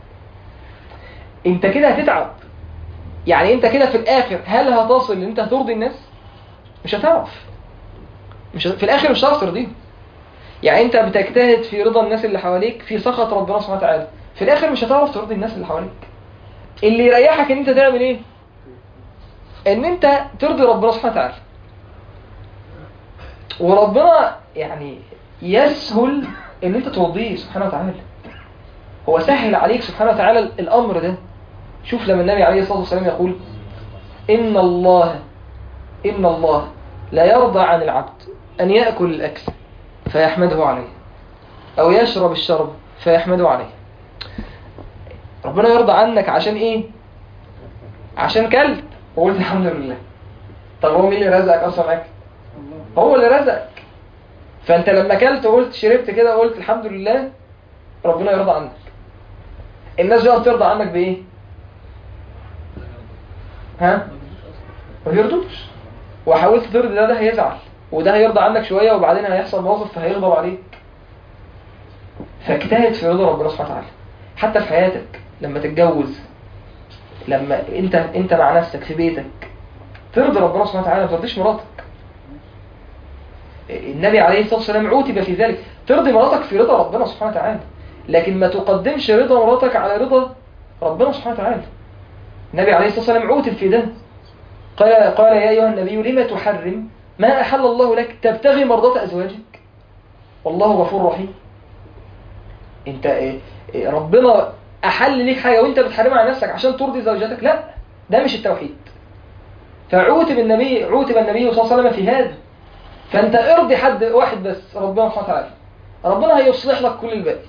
انت كده هتتعب يعني انت كده في الاخر هل هتصل ان انت هترضي الناس مش هتعرف مش في الاخر مش هتعرف ترضيهم يعني انت بتجتهد في رضا الناس اللي حواليك في سخط ربنا سبحانه وتعالى في الاخر مش هتعرف ترضي الناس اللي حواليك اللي يريحك ان انت تعمل ايه ان انت ترضي ربنا سبحانه وتعالى وربنا يعني يسهل ان انت ترضيه سبحانه وتعالى هو سهل عليك سبحانه وتعالى الامر ده شوف لما النبي عليه الصلاه والسلام يقول ان الله إن الله لا يرضى عن العبد أن يأكل الأكل فيحمده عليه أو يشرب الشرب فيحمده عليه ربنا يرضى عنك عشان إيه عشان كلت وقلت الحمد لله طب هو مين اللي رزقك أصلا معاك هو اللي رزقك فأنت لما كلت وقلت شربت كده وقلت الحمد لله ربنا يرضى عنك الناس بقى بترضى عنك بإيه ها ما بيرضوش وحاولت ترضي ده ده هيزعل وده هيرضى عنك شوية وبعدين هيحصل موقف فهيغضب عليك فاجتهد في رضا ربنا سبحانه وتعالى حتى في حياتك لما تتجوز لما انت انت مع نفسك في بيتك ترضي ربنا سبحانه وتعالى ما ترضيش مراتك النبي عليه الصلاة والسلام عوتب في ذلك ترضي مراتك في رضا ربنا سبحانه وتعالى لكن ما تقدمش رضا مراتك على رضا ربنا سبحانه وتعالى النبي عليه الصلاة والسلام عوتب في ده قال قال يا أيها النبي لما تحرم ما أحل الله لك تبتغي مرضات أزواجك والله غفور رحيم انت إيه إيه ربنا أحل ليك حاجة وانت بتحرمها على نفسك عشان ترضي زوجتك لا ده مش التوحيد فعوتب النبي عوتب النبي صلى الله عليه وسلم في هذا فانت ارضي حد واحد بس ربنا سبحانه وتعالى ربنا هيصلح لك كل الباقي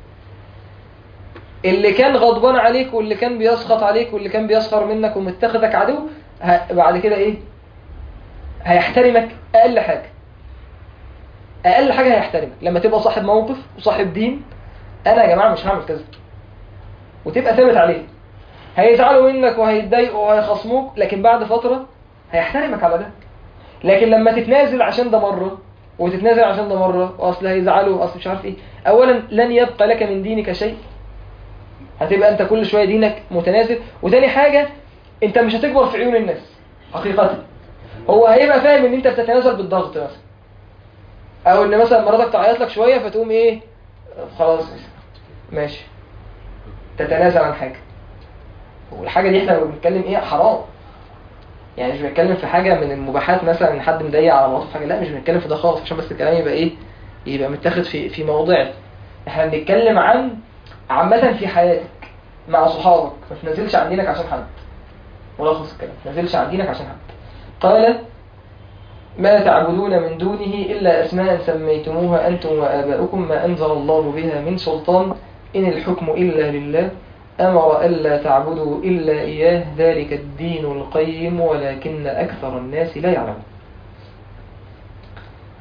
اللي كان غضبان عليك واللي كان بيسخط عليك واللي كان بيسخر منك ومتخذك عدو ه- بعد كده ايه هيحترمك اقل حاجة اقل حاجة هيحترمك لما تبقى صاحب موقف وصاحب دين انا يا جماعة مش هعمل كذا وتبقى ثابت عليه هيزعلوا منك وهيتضايقوا وهيخصموك لكن بعد فترة هيحترمك على ده لكن لما تتنازل عشان ده مرة وتتنازل عشان ده مرة واصل هيزعلوا واصل مش عارف ايه اولا لن يبقى لك من دينك شيء هتبقى انت كل شوية دينك متنازل وتاني حاجة انت مش هتكبر في عيون الناس حقيقة هو هيبقى فاهم ان انت بتتنازل بالضغط مثلا او ان مثلا مراتك تعيط لك شوية فتقوم ايه خلاص ماشي تتنازل عن حاجة والحاجة دي احنا لو بنتكلم ايه حرام يعني مش بنتكلم في حاجة من المباحات مثلا ان حد مضايق على مراته في حاجة لا مش بنتكلم في ده خالص عشان بس الكلام يبقى ايه يبقى متاخد في في موضعه احنا بنتكلم عن عامة في حياتك مع صحابك ما تنزلش عن دينك عشان حد ملخص الكلام ما تنزلش عن دينك عشان حد قال ما تعبدون من دونه إلا أسماء سميتموها أنتم وآباؤكم ما أنزل الله بها من سلطان إن الحكم إلا لله أمر ألا تعبدوا إلا إياه ذلك الدين القيم ولكن أكثر الناس لا يعلمون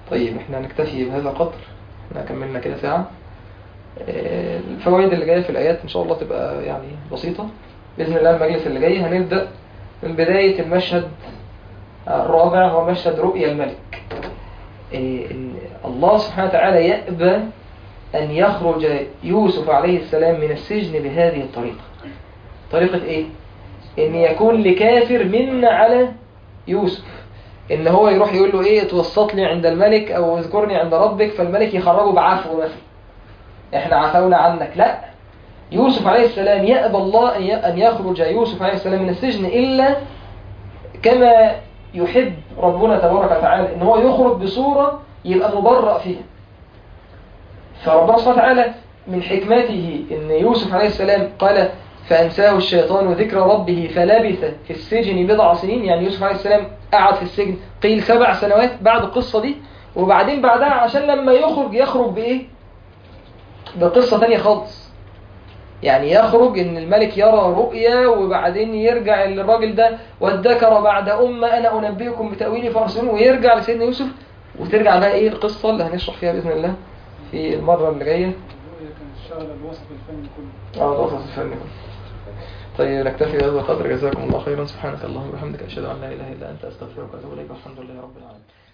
طيب احنا هنكتفي بهذا القدر احنا كملنا كده ساعة آه، الفوائد اللي جاية في الآيات إن شاء الله تبقى يعني بسيطة بإذن الله المجلس اللي جاي هنبدأ من بداية المشهد الرابع هو مشهد رؤيا الملك إيه، إن الله سبحانه وتعالى يأبى أن يخرج يوسف عليه السلام من السجن بهذه الطريقة طريقة إيه؟ إن يكون لكافر من على يوسف إن هو يروح يقول له إيه توسط لي عند الملك أو اذكرني عند ربك فالملك يخرجه بعفو مثلا إحنا عفونا عنك لا يوسف عليه السلام يأبى الله أن ي- أن يخرج يوسف عليه السلام من السجن إلا كما يحب ربنا تبارك وتعالى ان هو يخرج بصورة يبقى مبرأ فيها فربنا سبحانه وتعالى من حكمته ان يوسف عليه السلام قال فأنساه الشيطان ذكر ربه فلبث في السجن بضع سنين يعني يوسف عليه السلام قعد في السجن قيل سبع سنوات بعد القصة دي وبعدين بعدها عشان لما يخرج يخرج بإيه بقصة تانية خالص يعني يخرج ان الملك يرى رؤيا وبعدين يرجع الراجل ده وادكر بعد أمة أنا أنبئكم بتأويله فارسلون ويرجع لسيدنا يوسف وترجع بقى إيه القصة اللي هنشرح فيها بإذن الله في المرة اللي جاية الرؤية كانت شغلة الوصف الفني كله اه ده أساس الفن طيب نكتفي بهذا القدر جزاكم الله خيرا سبحانك اللهم وبحمدك أشهد أن لا إله إلا أنت أستغفرك وأتوب إليك والحمد لله رب العالمين